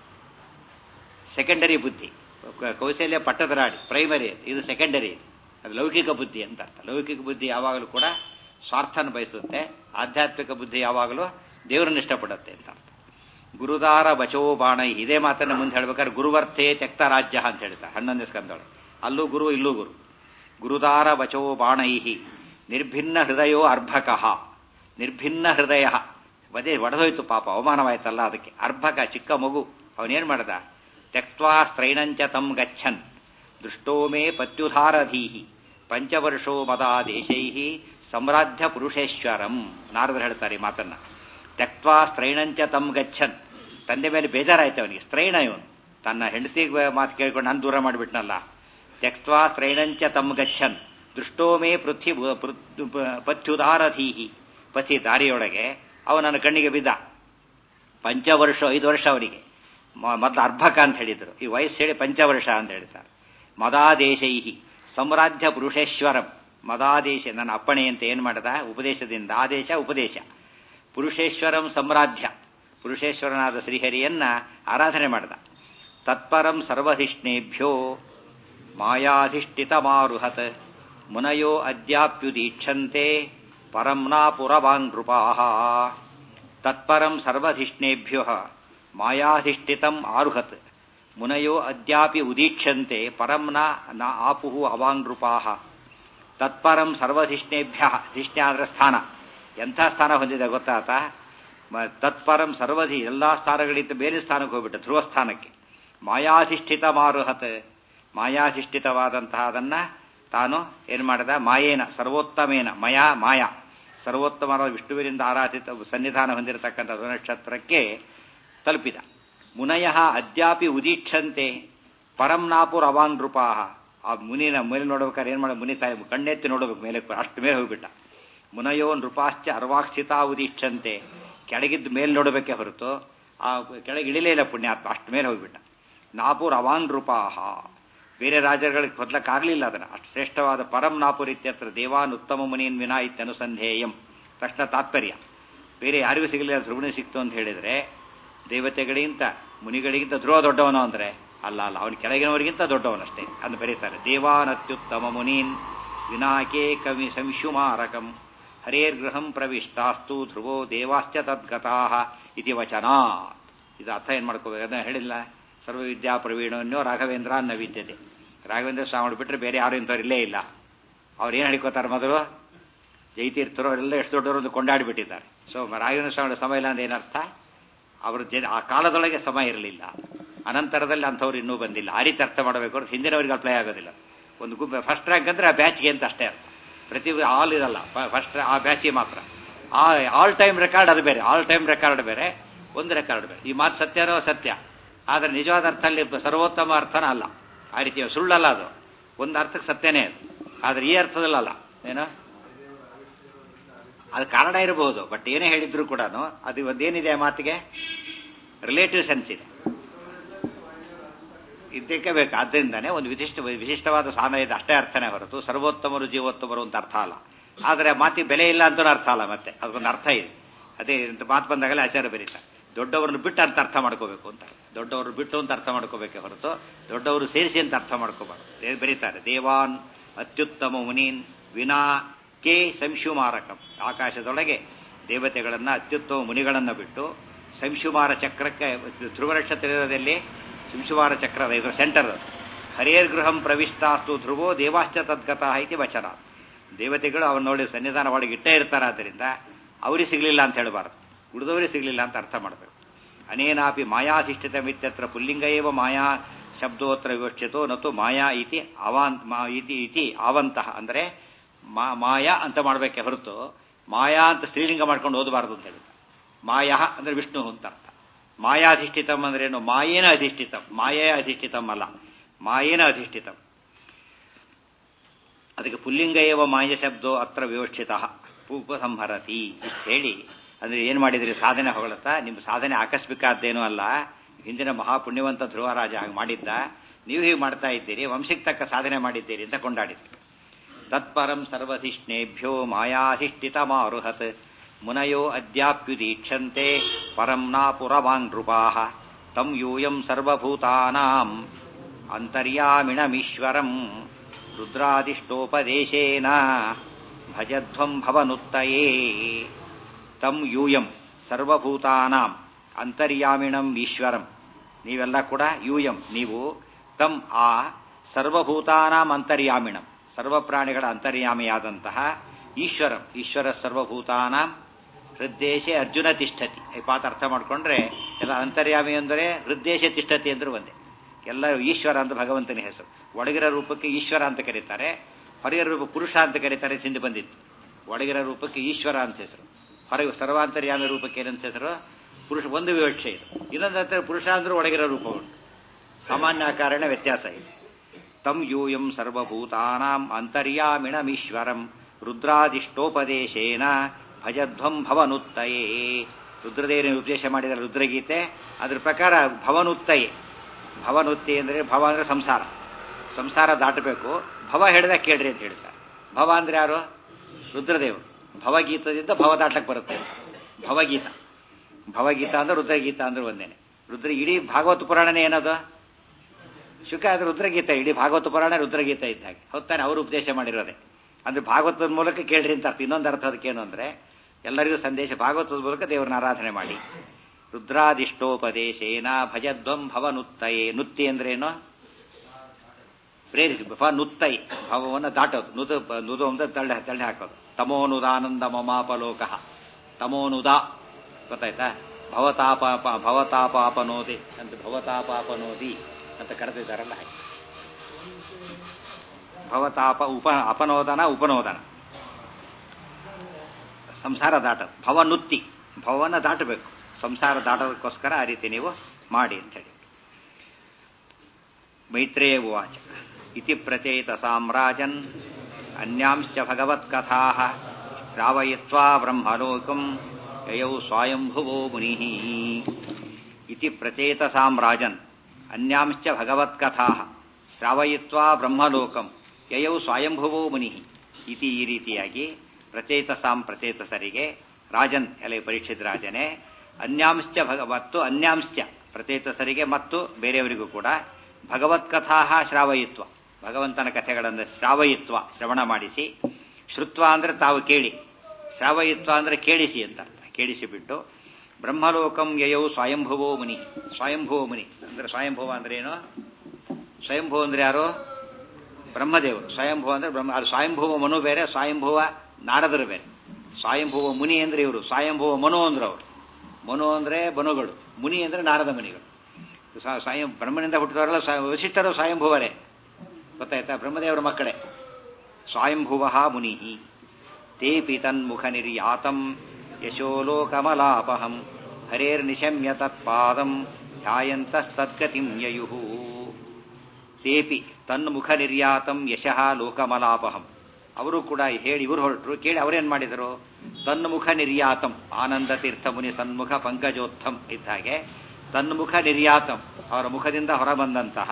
[SPEAKER 1] ಸೆಕೆಂಡರಿ ಬುದ್ಧಿ ಕೌಶಲ್ಯ ಪಟ್ಟದ ರಾಡಿ ಪ್ರೈಮರಿ ಇದು ಸೆಕೆಂಡರಿ ಅದು ಲೌಕಿಕ ಬುದ್ಧಿ ಅಂತ ಅರ್ಥ ಲೌಕಿಕ ಬುದ್ಧಿ ಯಾವಾಗಲೂ ಕೂಡ ಸ್ವಾರ್ಥನ ಬಯಸುತ್ತೆ ಆಧ್ಯಾತ್ಮಿಕ ಬುದ್ಧಿ ಯಾವಾಗಲೂ ದೇವರನ್ನ ಇಷ್ಟಪಡುತ್ತೆ ಅಂತ ಅರ್ಥ ಗುರುದಾರ ಬಚೋ ಬಾಣೈ ಇದೇ ಮಾತನ್ನ ಮುಂದೆ ಹೇಳ್ಬೇಕಾದ್ರೆ ಗುರುವರ್ಥೇ ತ್ಯಕ್ತ ರಾಜ್ಯ ಅಂತ ಹೇಳ್ತಾರೆ ಹನ್ನೊಂದನೇ ಸ್ಕಂದಳು ಅಲ್ಲೂ ಗುರು ಇಲ್ಲೂ ಗುರು ಗುರುದಾರ ವಚೋ ಬಾಣೈ ನಿರ್ಭಿನ್ನ ಹೃದಯೋ ಅರ್ಭಕಃ ನಿರ್ಭಿನ್ನ ಹೃದಯ ಅದೇ ಒಡೆದೋಯ್ತು ಪಾಪ ಅವಮಾನವಾಯ್ತಲ್ಲ ಅದಕ್ಕೆ ಅರ್ಭಕ ಚಿಕ್ಕ ಮಗು ಅವನೇನ್ ಮಾಡ್ದ ತ್ಯಕ್ವಾ ಸ್ತ್ರೈಣಂಚ ತಂ ಗಚ್ಚನ್ ದೃಷ್ಟೋ ಮೇ ಪತ್ಯುಧಾರಧೀಹಿ ಪಂಚವರ್ಷೋ ಮದಾದೇಶೈ ಸಮ್ರಾಧ್ಯ ಪುರುಷೇಶ್ವರಂ ನಾರದರು ಹೇಳ್ತಾರೆ ಈ ಮಾತನ್ನ ತ್ಯಕ್ವಾ ಸ್ತ್ರೈಣಂಚ ತಂ ಗಚ್ಚನ್ ತಂದೆ ಮೇಲೆ ಬೇಜಾರಾಯ್ತು ಅವನಿಗೆ ಸ್ತ್ರೈಣ ಇವನು ತನ್ನ ಹೆಂಡತಿಗೆ ಮಾತು ಕೇಳ್ಕೊಂಡು ನಾನು ದೂರ ಮಾಡಿಬಿಟ್ನಲ್ಲ ತ್ಯಕ್ವಾ ಸ್ತ್ರೈಣಂಚ ತಂ ಗಚ್ಚನ್ ದೃಷ್ಟೋ ಮೇ ಪೃಥ್ವಿ ಪಥ್ಯುದಾರಧೀಹಿ ಪಥಿ ದಾರಿಯೊಳಗೆ ಅವನು ನನ್ನ ಕಣ್ಣಿಗೆ ಬಿದ್ದ ಪಂಚವರ್ಷ ಐದು ವರ್ಷ ಅವನಿಗೆ ಮೊದಲು ಅರ್ಭಕ ಅಂತ ಹೇಳಿದ್ರು ಈ ವಯಸ್ಸು ಹೇಳಿ ಪಂಚವರ್ಷ ಅಂತ ಹೇಳ್ತಾರೆ ಮದಾದೇಶೈಹಿ ಸಮ್ರಾಧ್ಯ ಪುರುಷೇಶ್ವರಂ ಮದಾದೇಶ ನನ್ನ ಅಪ್ಪಣೆ ಅಂತ ಏನು ಮಾಡದ ಉಪದೇಶದಿಂದ ಆದೇಶ ಉಪದೇಶ ಪುರುಷೇಶ್ವರಂ ಸಮ್ರಾಧ್ಯ ಪುರುಷೇಶ್ವರನಾದ ಶ್ರೀಹರಿಯನ್ನ ಆರಾಧನೆ ಮಾಡಿದ ತತ್ಪರಂ ಸರ್ವಧಿಷ್ಣೇಭ್ಯೋ ಮಾಯಾಧಿಷ್ಠಿತಮಾರುಹತ್ ಮುನಯೋ ಅದ್ಯಾಪ್ಯುದೀಕ್ಷಂತೆ ಪರಂನಾಪುರವಾನ್ ನೃಪಾಃ ತತ್ಪರಂ ಸರ್ವಧಿಷ್ಣೇಭ್ಯೋ ಮಾಯಾಧಿಷ್ಠಿತಂ ಆರುಹತ್ ಮುನಯೋ ಅದ್ಯಾಪಿ ಉದೀಕ್ಷಂತೆ ಪರಂ ನ ಆಪುಃ ಅವಾನ್ ನೃಪಾಃ ತತ್ಪರಂ ಸರ್ವಧಿಷ್ಣೇಭ್ಯ ಧಿಷ್ಣ ಅಂದ್ರೆ ಸ್ಥಾನ ಎಂಥ ಸ್ಥಾನ ಹೊಂದಿದೆ ಗೊತ್ತಾತ ತತ್ಪರಂ ಸರ್ವಧಿ ಎಲ್ಲಾ ಸ್ಥಾನಗಳಿಂದ ಬೇರೆ ಸ್ಥಾನಕ್ಕೆ ಹೋಗ್ಬಿಟ್ಟು ಧ್ರುವ ಸ್ಥಾನಕ್ಕೆ ಮಾಯಾಧಿಷ್ಠಿತ ಮಾರುಹತ್ ಮಾಯಾಧಿಷ್ಠಿತವಾದಂತಹ ಅದನ್ನ ತಾನು ಏನ್ ಮಾಡಿದ ಮಾಯೇನ ಸರ್ವೋತ್ತಮೇನ ಮಯಾ ಮಾಯಾ ಸರ್ವೋತ್ತಮರ ವಿಷ್ಣುವಿನಿಂದ ಆರಾಧಿತ ಸನ್ನಿಧಾನ ಹೊಂದಿರತಕ್ಕಂಥ ನಕ್ಷತ್ರಕ್ಕೆ ತಲುಪಿದ ಮುನಯ ಅದ್ಯಾಪಿ ಉದೀಕ್ಷಂತೆ ಪರಂನಾಪುರ ಅವಾನ್ ನೃಪಾಹ ಆ ಮುನಿನ ಮೇಲೆ ನೋಡ್ಬೇಕಾದ್ರೆ ಏನ್ ಮಾಡ ಮುನಿ ತಾಯಿ ಕಣ್ಣೆತ್ತಿ ನೋಡ್ಬೇಕು ಮೇಲೆ ಅಷ್ಟು ಮೇಲೆ ಹೋಗ್ಬಿಟ್ಟ ಮುನಯೋ ನೃಪಾಶ್ಚ ಅರ್ವಾಕ್ಷಿತಾ ಉದೀಕ್ಷಂತೆ ಕೆಳಗಿದ್ದ ಮೇಲೆ ನೋಡಬೇಕೆ ಹೊರತು ಆ ಕೆಳಗೆ ಇಳಿಲೇ ಇಲ್ಲ ಪುಣ್ಯಾತ್ಮ ಅಷ್ಟು ಮೇಲೆ ಹೋಗ್ಬಿಟ್ಟ ನಾಪುರ್ ಅವಾನ್ ನೃಪಾಹ ಬೇರೆ ರಾಜರುಗಳಿಗೆ ಕೊಡ್ಲಕ್ಕಾಗಲಿಲ್ಲ ಅದನ್ನ ಅಷ್ಟು ಶ್ರೇಷ್ಠವಾದ ಪರಂ ನಾಪುರ್ ಇತ್ಯತ್ರ ದೇವಾನ್ ಉತ್ತಮ ಮುನಿಯನ್ ವಿನಾ ಇತ್ಯನುಸಂಧೇಯಂ ತಕ್ಷಣ ತಾತ್ಪರ್ಯ ಬೇರೆ ಯಾರಿಗೂ ಸಿಗಲಿಲ್ಲ ಧ್ರುವನಿ ಸಿಕ್ತು ಅಂತ ಹೇಳಿದ್ರೆ ದೇವತೆಗಳಿಗಿಂತ ಮುನಿಗಳಿಗಿಂತ ಧ್ರುವ ದೊಡ್ಡವನು ಅಂದ್ರೆ ಅಲ್ಲ ಅಲ್ಲ ಅವನ ಕೆಳಗಿನವರಿಗಿಂತ ದೊಡ್ಡವನಷ್ಟೇ ಅಂತ ಬರೀತಾರೆ ದೇವಾನ್ ಅತ್ಯುತ್ತಮ ಮುನೀನ್ ವಿನಾಕೇ ಕವಿ ಸಂಶುಮಾರಕಂ ಹರೇರ್ಗೃಹಂ ಪ್ರವಿಷ್ಟಾಸ್ತು ಧ್ರುವೋ ದೇವಾಶ್ಚ ತದ್ಗತಾ ಇತಿ ವಚನ ಇದು ಅರ್ಥ ಏನ್ ಮಾಡ್ಕೋಬೇಕು ಅದನ್ನ ಹೇಳಿಲ್ಲ ಸರ್ವವಿದ್ಯಾ ಪ್ರವೀಣನ್ಯೋ ರಾಘವೇಂದ್ರ ಅನ್ನ ವಿದ್ಯತೆ ರಾಘವೇಂದ್ರ ಸ್ವಾಮಿ ಬಿಟ್ಟರೆ ಬೇರೆ ಯಾರು ಇಂಥವ್ರು ಇಲ್ಲೇ ಇಲ್ಲ ಅವ್ರು ಏನು ಹೇಳ್ಕೋತಾರೆ ಮೊದಲು ಜೈತೀರ್ಥರು ಅವರೆಲ್ಲ ಎಷ್ಟು ದೊಡ್ಡವರು ಅಂತ ಕೊಂಡಾಡಿಬಿಟ್ಟಿದ್ದಾರೆ ಸೊ ರಾಘವೇಂದ್ರ ಸ್ವಾಮಿ ಸಮಯ ಇಲ್ಲ ಅಂದ್ರೆ ಏನರ್ಥ ಅವ್ರ ಜ ಆ ಕಾಲದೊಳಗೆ ಸಮಯ ಇರಲಿಲ್ಲ ಅನಂತರದಲ್ಲಿ ಅಂಥವ್ರು ಇನ್ನೂ ಬಂದಿಲ್ಲ ಆ ರೀತಿ ಅರ್ಥ ಮಾಡಬೇಕು ಅಂತ ಹಿಂದಿನವರಿಗೆ ಅಪ್ಲೈ ಆಗೋದಿಲ್ಲ ಒಂದು ಗುಂಪು ಫಸ್ಟ್ ರ್ಯಾಂಕ್ ಅಂದ್ರೆ ಆ ಬ್ಯಾಚ್ಗೆ ಅಂತ ಅಷ್ಟೇ ಅರ್ಥ ಪ್ರತಿ ಆಲ್ ಇರಲ್ಲ ಫಸ್ಟ್ ಆ ಬ್ಯಾಚಿಗೆ ಮಾತ್ರ ಆ ಆಲ್ ಟೈಮ್ ರೆಕಾರ್ಡ್ ಅದು ಬೇರೆ ಆಲ್ ಟೈಮ್ ರೆಕಾರ್ಡ್ ಬೇರೆ ಒಂದು ರೆಕಾರ್ಡ್ ಬೇರೆ ಈ ಮಾತು ಸತ್ಯನೋ ಸತ್ಯ ಆದರೆ ನಿಜವಾದ ಅರ್ಥ ಅಲ್ಲಿ ಸರ್ವೋತ್ತಮ ಅರ್ಥನ ಅಲ್ಲ ಆ ರೀತಿ ಸುಳ್ಳಲ್ಲ ಅದು ಒಂದು ಅರ್ಥಕ್ಕೆ ಸತ್ಯನೇ ಅದು ಆದರೆ ಈ ಅರ್ಥದಲ್ಲಲ್ಲ ಏನೋ ಅದು ಕಾರಣ ಇರಬಹುದು ಬಟ್ ಏನೇ ಹೇಳಿದ್ರು ಕೂಡ ಅದು ಒಂದೇನಿದೆ ಆ ಮಾತಿಗೆ ರಿಲೇಟಿವ್ ಸೆನ್ಸ್ ಇದೆ ಇದ್ದಕ್ಕೆ ಬೇಕು ಆದ್ದರಿಂದಾನೇ ಒಂದು ವಿಶಿಷ್ಟ ವಿಶಿಷ್ಟವಾದ ಸಾಧನ ಇದೆ ಅಷ್ಟೇ ಅರ್ಥನೇ ಹೊರತು ಸರ್ವೋತ್ತಮರು ಜೀವೋತ್ತಮರು ಅಂತ ಅರ್ಥ ಅಲ್ಲ ಆದರೆ ಮಾತಿಗೆ ಬೆಲೆ ಇಲ್ಲ ಅಂತ ಅರ್ಥ ಅಲ್ಲ ಮತ್ತೆ ಅದಕ್ಕೊಂದು ಅರ್ಥ ಇದೆ ಅದೇ ಮಾತು ಬಂದಾಗಲೇ ಆಚಾರ್ಯ ಬರೀತಾರೆ ದೊಡ್ಡವರನ್ನು ಬಿಟ್ಟು ಅಂತ ಅರ್ಥ ಮಾಡ್ಕೋಬೇಕು ಅಂತ ದೊಡ್ಡವರು ಬಿಟ್ಟು ಅಂತ ಅರ್ಥ ಮಾಡ್ಕೋಬೇಕೆ ಹೊರತು ದೊಡ್ಡವರು ಸೇರಿಸಿ ಅಂತ ಅರ್ಥ ಮಾಡ್ಕೋಬಾರ್ದು ಬರೀತಾರೆ ದೇವಾನ್ ಅತ್ಯುತ್ತಮ ಮುನೀನ್ ವಿನಾ ಕೆ ಸಂಶುಮಾರಕಂ ಆಕಾಶದೊಳಗೆ ದೇವತೆಗಳನ್ನ ಅತ್ಯುತ್ತಮ ಮುನಿಗಳನ್ನ ಬಿಟ್ಟು ಸಂಶುಮಾರ ಚಕ್ರಕ್ಕೆ ಧ್ರುವ ನಕ್ಷತ್ರದಲ್ಲಿ ಸಂಶುಮಾರ ಚಕ್ರ ಇದರ ಸೆಂಟರ್ ಹರೇರ್ ಗೃಹಂ ಪ್ರವಿಷ್ಟಾಸ್ತು ಧ್ರುವೋ ದೇವಾಶ್ಚ ತದ್ಗತ ಇತಿ ವಚನ ದೇವತೆಗಳು ಅವನ್ನ ನೋಡಿ ಸನ್ನಿಧಾನ ಒಳಗೆ ಇಟ್ಟೇ ಇರ್ತಾರೆ ಆದ್ದರಿಂದ ಅವರಿಗೆ ಸಿಗಲಿಲ್ಲ ಅಂತ ಹೇಳಬಾರದು ಉಳಿದವರಿಗೆ ಸಿಗಲಿಲ್ಲ ಅಂತ ಅರ್ಥ ಮಾಡಬೇಕು ಅನೇನಾಪಿ ಮಾಯಾಧಿಷ್ಠಿತ ಮಿತ್ಯತ್ರ ಪುಲ್ಲಿಂಗ ಏವ ಮಾಯಾ ಶಬ್ದೋತ್ರ ವಿವಕ್ಷಿತೋ ನತು ಮಾಯಾ ಇತಿ ಅವಾಂತ್ ಇತಿ ಇತಿ ಆವಂತಹ ಅಂದರೆ ಮಾಯಾ ಅಂತ ಮಾಡಬೇಕೆ ಹೊರತು ಮಾಯಾ ಅಂತ ಸ್ತ್ರೀಲಿಂಗ ಮಾಡ್ಕೊಂಡು ಓದಬಾರದು ಅಂತ ಹೇಳಿದ ಮಾಯಾ ಅಂದ್ರೆ ವಿಷ್ಣು ಅಂತ ಅರ್ಥ ಮಾಯಾಧಿಷ್ಠಿತಂ ಅಂದ್ರೆ ಏನು ಮಾಯೇನ ಅಧಿಷ್ಠಿತಂ ಮಾಯೇ ಅಧಿಷ್ಠಿತಂ ಅಲ್ಲ ಮಾಯೇನ ಅಧಿಷ್ಠಿತಂ ಅದಕ್ಕೆ ಪುಲ್ಲಿಂಗ ಏವ ಮಾಯ ಶಬ್ದೋ ಅತ್ರ ವಿವಕ್ಷಿತ ಉಪಸಂಹರತಿ ಹೇಳಿ ಅಂದ್ರೆ ಏನ್ ಮಾಡಿದ್ರಿ ಸಾಧನೆ ಹೊಗಳತ್ತಾ ನಿಮ್ಮ ಸಾಧನೆ ಆಕಸ್ಮಿಕ ಆದ್ದೇನೂ ಅಲ್ಲ ಹಿಂದಿನ ಮಹಾಪುಣ್ಯವಂತ ಧ್ರುವರಾಜ ಹಾಗೆ ಮಾಡಿದ್ದ ನೀವು ಹೀಗೆ ಮಾಡ್ತಾ ಇದ್ದೀರಿ ವಂಶಕ್ಕೆ ತಕ್ಕ ಸಾಧನೆ ಮಾಡಿದ್ದೀರಿ ಅಂತ ಕೊಂಡಾಡಿದ್ರು ತತ್ಪರಂ ಸರ್ವಧಿಷ್ಣೇಭ್ಯೋ ಮಾಯಾಧಿಷ್ಠಿತ ಮಾರುಹತ್ ಮುನಯೋ ಅದ್ಯಾಪ್ಯುದೀಕ್ಷಂತೆ ಪರಂ ನಾಪುರವಾನ್ ನೃಪಾಃ ತಂ ಯೂಯಂ ಸರ್ವಭೂತಾನಾಂ ಅಂತರ್ಯಾಮಿಣಮೀಶ್ವರಂ ರುದ್ರಾದಿಷ್ಟೋಪದೇಶೇನ ಭಜಧ್ವಂ ಭವನುತ್ತಯೇ ತಂ ಯೂಯಂ ಸರ್ವಭೂತಾನಾಂ ಅಂತರ್ಯಾಮಿಣಂ ಈಶ್ವರಂ ನೀವೆಲ್ಲ ಕೂಡ ಯೂಯಂ ನೀವು ತಂ ಆ ಸರ್ವಭೂತಾನಾಂ ಅಂತರ್ಯಾಮಿಣಂ ಸರ್ವ ಪ್ರಾಣಿಗಳ ಅಂತರ್ಯಾಮಿಯಾದಂತಹ ಈಶ್ವರಂ ಈಶ್ವರ ಸರ್ವಭೂತಾನಾಂ ಹೃದ್ದೇಶೆ ಅರ್ಜುನ ತಿಷ್ಠತಿ ಈ ಪಾತ ಅರ್ಥ ಮಾಡ್ಕೊಂಡ್ರೆ ಎಲ್ಲ ಅಂತರ್ಯಾಮಿ ಅಂದರೆ ಹೃದ್ದೇಶ ತಿಷ್ಠತಿ ಅಂದ್ರೆ ಒಂದೇ ಎಲ್ಲ ಈಶ್ವರ ಅಂತ ಭಗವಂತನ ಹೆಸರು ಒಳಗಿರ ರೂಪಕ್ಕೆ ಈಶ್ವರ ಅಂತ ಕರೀತಾರೆ ಹೊರಗಿರ ರೂಪ ಪುರುಷ ಅಂತ ಕರೀತಾರೆ ಹಿಂದೆ ಬಂದಿತ್ತು ಒಳಗಿರ ರೂಪಕ್ಕೆ ಈಶ್ವರ ಅಂತ ಹೆಸರು ಹೊರಗೆ ಸರ್ವಾಂತರ್ಯಾಮಿ ರೂಪಕ್ಕೆ ಏನಂತ ಹೆಸರು ಪುರುಷ ಒಂದು ವಿವಕ್ಷೆ ಇದೆ ಇನ್ನೊಂದು ಪುರುಷ ಅಂದ್ರೆ ಒಳಗಿರೋ ರೂಪ ಉಂಟು ಸಾಮಾನ್ಯ ಕಾರಣ ವ್ಯತ್ಯಾಸ ಇದೆ ತಂ ಯೂಯಂ ಸರ್ವಭೂತಾನಾಂ ಅಂತರ್ಯಾಮಿಣಮೀಶ್ವರಂ ರುದ್ರಾದಿಷ್ಟೋಪದೇಶೇನ ಭಜಧ್ವಂ ಭವನುತ್ತಯೇ ರುದ್ರದೇವನ ಉಪದೇಶ ಮಾಡಿದ ರುದ್ರಗೀತೆ ಅದ್ರ ಪ್ರಕಾರ ಭವನುತ್ತಯೇ ಭವನುತ್ತಿ ಅಂದರೆ ಭವ ಅಂದ್ರೆ ಸಂಸಾರ ಸಂಸಾರ ದಾಟಬೇಕು ಭವ ಹೇಳಿದ ಕೇಳ್ರಿ ಅಂತ ಹೇಳ್ತಾರೆ ಭವ ಅಂದ್ರೆ ಯಾರು ರುದ್ರದೇವರು ಭವಗೀತದಿಂದ ಭವ ದಾಟಕ್ಕೆ ಬರುತ್ತೆ ಭವಗೀತ ಭವಗೀತ ಅಂದ್ರೆ ರುದ್ರಗೀತ ಅಂದ್ರೆ ಒಂದೇನೆ ರುದ್ರ ಇಡೀ ಭಾಗವತ ಪುರಾಣನೇ ಏನದು ಶುಕ ಅದು ರುದ್ರಗೀತೆ ಇಡೀ ಭಾಗವತ ಪುರಾಣ ರುದ್ರಗೀತೆ ಇದ್ದ ಹಾಗೆ ಹೊತ್ತಾನೆ ಅವರು ಉಪದೇಶ ಮಾಡಿರೋದೆ ಅಂದ್ರೆ ಭಾಗವತದ ಮೂಲಕ ಕೇಳ್ರಿ ಅಂತ ಅರ್ಥ ಇನ್ನೊಂದು ಅರ್ಥ ಅದಕ್ಕೇನು ಅಂದ್ರೆ ಎಲ್ಲರಿಗೂ ಸಂದೇಶ ಭಾಗವತದ ಮೂಲಕ ದೇವರನ್ನ ಆರಾಧನೆ ಮಾಡಿ ರುದ್ರಾದಿಷ್ಟೋಪದೇಶೇನ ಭಜಧ್ವಂ ಭವನುತ್ತಯೇ ನುತ್ತಿ ಅಂದ್ರೇನು ಪ್ರೇರಿಸಿ ಭ ನುತ್ತೈ ಭವವನ್ನು ದಾಟೋದು ನುದು ನುದು ಅಂತ ತಳ್ಳಿ ತಳ್ಳಿ ಹಾಕೋದು ತಮೋನುದಾನಂದ ಮಮಾಪಲೋಕ ತಮೋನುದ ಗೊತ್ತಾಯ್ತಾ ಭವತಾಪ ಭವತಾಪಾಪನೋದಿ ಅಂತ ಭವತಾಪಾಪನೋದಿ ಅಂತ ಕರೆದಿದ್ದಾರಲ್ಲ ಹಾಗೆ ಭವತಾಪ ಉಪ ಅಪನೋದನ ಉಪನೋದನ ಸಂಸಾರ ದಾಟದು ಭವನುತ್ತಿ ಭವನ ದಾಟಬೇಕು ಸಂಸಾರ ದಾಟೋದಕ್ಕೋಸ್ಕರ ಆ ರೀತಿ ನೀವು ಮಾಡಿ ಅಂತ ಹೇಳಿ ಮೈತ್ರೇಯ ಉವಾಚ ಇತಿ ಪ್ರಚೇತ ಸಾಮ್ರಾಜನ್ ಅನ್ಯಾಂಶ್ಚ ಭಗವತ್ಕಥಾ ಶ್ರಾವಯಿತ್ವಾ ಬ್ರಹ್ಮಲೋಕಂ ಯಯೌ ಸ್ವಯಂಭುವೋ ಮುನಿ ಇತಿ ಪ್ರಚೇತ ಸಾಮ್ರಾಜನ್ ಅನ್ಯಾಂಶ್ಚ ಭಗವತ್ಕಥಾ ಶ್ರಾವಯಿತ್ವಾ ಬ್ರಹ್ಮಲೋಕಂ ಯಯೌ ಸ್ವಯಂಭುವೋ ಮುನಿ ಇತಿ ಈ ರೀತಿಯಾಗಿ ಪ್ರಚೇತಸಾಂ ಪ್ರಚೇತಸರಿಗೆ ರಾಜನ್ ಎಲೆ ಪರೀಕ್ಷಿತ ರಾಜನೇ ಅನ್ಯಾಂಶ್ಚ ಭಗ ಮತ್ತು ಅನ್ಯಾಂಶ್ಚ ಪ್ರಚೇತಸರಿಗೆ ಮತ್ತು ಬೇರೆಯವರಿಗೂ ಕೂಡ ಭಗವತ್ಕಥಾ ಶ್ರಾವಯಿತ್ವ ಭಗವಂತನ ಕಥೆಗಳನ್ನು ಶ್ರಾವಯಿತ್ವ ಶ್ರವಣ ಮಾಡಿಸಿ ಶ್ರುತ್ವ ಅಂದ್ರೆ ತಾವು ಕೇಳಿ ಶ್ರಾವಯಿತ್ವ ಅಂದ್ರೆ ಕೇಳಿಸಿ ಅಂತ ಅರ್ಥ ಕೇಳಿಸಿ ಬಿಟ್ಟು ಬ್ರಹ್ಮಲೋಕಂ ಯಯೌ ಸ್ವಯಂಭುವೋ ಮುನಿ ಸ್ವಯಂಭುವ ಮುನಿ ಅಂದ್ರೆ ಸ್ವಯಂಭುವ ಅಂದ್ರೆ ಏನು ಸ್ವಯಂಭುವ ಅಂದ್ರೆ ಯಾರು ಬ್ರಹ್ಮದೇವರು ಸ್ವಯಂಭುವ ಅಂದ್ರೆ ಬ್ರಹ್ಮ ಅದು ಸ್ವಯಂಭುವ ಮನು ಬೇರೆ ಸ್ವಯಂಭುವ ನಾರದರು ಬೇರೆ ಸ್ವಯಂಭುವ ಮುನಿ ಅಂದ್ರೆ ಇವರು ಸ್ವಯಂಭುವ ಮನು ಅಂದ್ರೆ ಅವರು ಮನು ಅಂದ್ರೆ ಬನುಗಳು ಮುನಿ ಅಂದ್ರೆ ನಾರದ ಮುನಿಗಳು ಸ್ವಯಂ ಬ್ರಹ್ಮನಿಂದ ಹುಟ್ಟಿದವರೆಲ್ಲ ವಶಿಷ್ಠರು ಸ್ವಯಂಭುವರೇ ಗೊತ್ತಾಯ್ತಾ ಬ್ರಹ್ಮದೇವರ ಮಕ್ಕಳೇ ಸ್ವಯಂಭುವ ಮುನಿ ತೇಪಿ ತನ್ಮುಖ ನಿರ್ಯಾತಂ ಯಶೋಲೋಕಮಲಾಪಹಂ ಹರೇರ್ನಿಶಮ್ಯ ತತ್ಪಾದಂ ಧ್ಯಾಯಂತಸ್ತದ್ಗತಿಂ ಯಯು ತೇಪಿ ತನ್ಮುಖ ನಿರ್ಯಾತಂ ಯಶಃ ಲೋಕಮಲಾಪಹಂ ಅವರು ಕೂಡ ಹೇಳಿ ಇವರು ಹೊರಟರು ಕೇಳಿ ಅವರೇನ್ ಮಾಡಿದರು ತನ್ಮುಖ ನಿರ್ಯಾತಂ ಆನಂದ ತೀರ್ಥ ಮುನಿ ಸನ್ಮುಖ ಪಂಕಜೋತ್ಥಂ ಇದ್ದ ಹಾಗೆ ತನ್ಮುಖ ನಿರ್ಯಾತಂ ಅವರ ಮುಖದಿಂದ ಹೊರಬಂದಂತಹ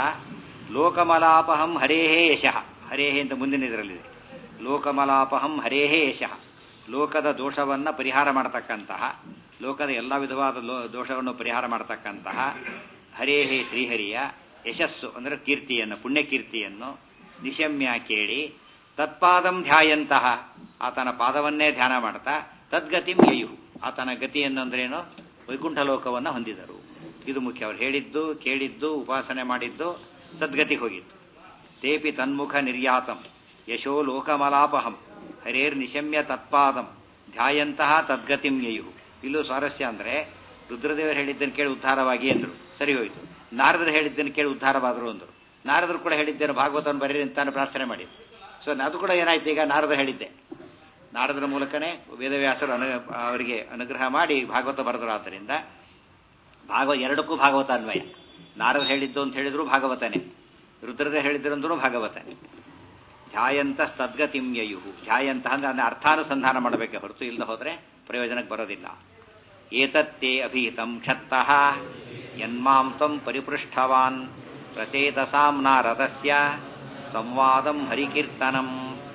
[SPEAKER 1] ಲೋಕಮಲಾಪಹಂ ಹರೇಹೇ ಯಶಃ ಹರೇಹೇ ಅಂತ ಮುಂದಿನ ಇದರಲ್ಲಿದೆ ಲೋಕಮಲಾಪಹಂ ಹರೇಹೇ ಯಶಃ ಲೋಕದ ದೋಷವನ್ನ ಪರಿಹಾರ ಮಾಡತಕ್ಕಂತಹ ಲೋಕದ ಎಲ್ಲ ವಿಧವಾದ ದೋಷವನ್ನು ಪರಿಹಾರ ಮಾಡತಕ್ಕಂತಹ ಹರೇಹೇ ಶ್ರೀಹರಿಯ ಯಶಸ್ಸು ಅಂದರೆ ಕೀರ್ತಿಯನ್ನು ಪುಣ್ಯಕೀರ್ತಿಯನ್ನು ನಿಶಮ್ಯ ಕೇಳಿ ತತ್ಪಾದಂ ಧ್ಯಾಯಂತಹ ಆತನ ಪಾದವನ್ನೇ ಧ್ಯಾನ ಮಾಡ್ತಾ ತದ್ಗತಿಂ ಯಯು ಆತನ ಗತಿಯನ್ನು ಅಂದ್ರೇನು ವೈಕುಂಠ ಲೋಕವನ್ನು ಹೊಂದಿದರು ಇದು ಮುಖ್ಯ ಅವರು ಹೇಳಿದ್ದು ಕೇಳಿದ್ದು ಉಪಾಸನೆ ಮಾಡಿದ್ದು ಸದ್ಗತಿಗೆ ಹೋಗಿತ್ತು ತೇಪಿ ತನ್ಮುಖ ನಿರ್ಯಾತಂ ಯಶೋ ಲೋಕಮಲಾಪಹಂ ಹರೇರ್ ನಿಶಮ್ಯ ತತ್ಪಾದಂ ಧ್ಯಾಯಂತಹ ತದ್ಗತಿಂ ಯಯು ಇಲ್ಲೂ ಸ್ವಾರಸ್ಯ ಅಂದ್ರೆ ರುದ್ರದೇವರು ಹೇಳಿದ್ದನ್ನು ಕೇಳಿ ಉದ್ಧಾರವಾಗಿ ಅಂದ್ರು ಸರಿ ಹೋಯಿತು ನಾರದರು ಹೇಳಿದ್ದನ್ನು ಕೇಳಿ ಉದ್ಧಾರವಾದರು ಅಂದರು ನಾರದರು ಕೂಡ ಹೇಳಿದ್ದೇನು ಭಾಗವತವನ್ನು ಬರೀರಿ ಅಂತಾನೆ ಪ್ರಾರ್ಥನೆ ಮಾಡಿದ್ರು ಸೊ ಅದು ಕೂಡ ಏನಾಯ್ತು ಈಗ ನಾರದ ಹೇಳಿದ್ದೆ ನಾರದರ ಮೂಲಕನೇ ವೇದವ್ಯಾಸರು ಅನು ಅವರಿಗೆ ಅನುಗ್ರಹ ಮಾಡಿ ಭಾಗವತ ಬರೆದರು ಆದ್ದರಿಂದ ಭಾಗವ ಎರಡಕ್ಕೂ ಭಾಗವತ ಅನ್ವಯ ನಾರದ ಹೇಳಿದ್ದು ಅಂತ ಹೇಳಿದ್ರು ಭಾಗವತನೇ ರುದ್ರದ ಹೇಳಿದ್ರು ಅಂದ್ರೂ ಭಾಗವತನೇ ಧ್ಯಾಯಂತ ತದ್ಗತಿಂ ಯಯು ಧ್ಯಾಯಂತ ಅಂದ್ರೆ ಅದನ್ನ ಅರ್ಥಾನುಸಂಧಾನ ಮಾಡಬೇಕೆ ಹೊರತು ಇಲ್ಲದೆ ಹೋದ್ರೆ ಪ್ರಯೋಜನಕ್ಕೆ ಬರೋದಿಲ್ಲ ಏತತ್ತೇ ಅಭಿಹಿತಂ ಕ್ಷತ್ತಃ ಯನ್ಮಾಂ ತ್ವಂ ಪರಿಪೃಷ್ಠವಾನ್ ಪ್ರಚೇತಸಾಂ ನಾರದಸ್ಯ ಸಂವಾದಂ ಹರಿಕೀರ್ತನಂ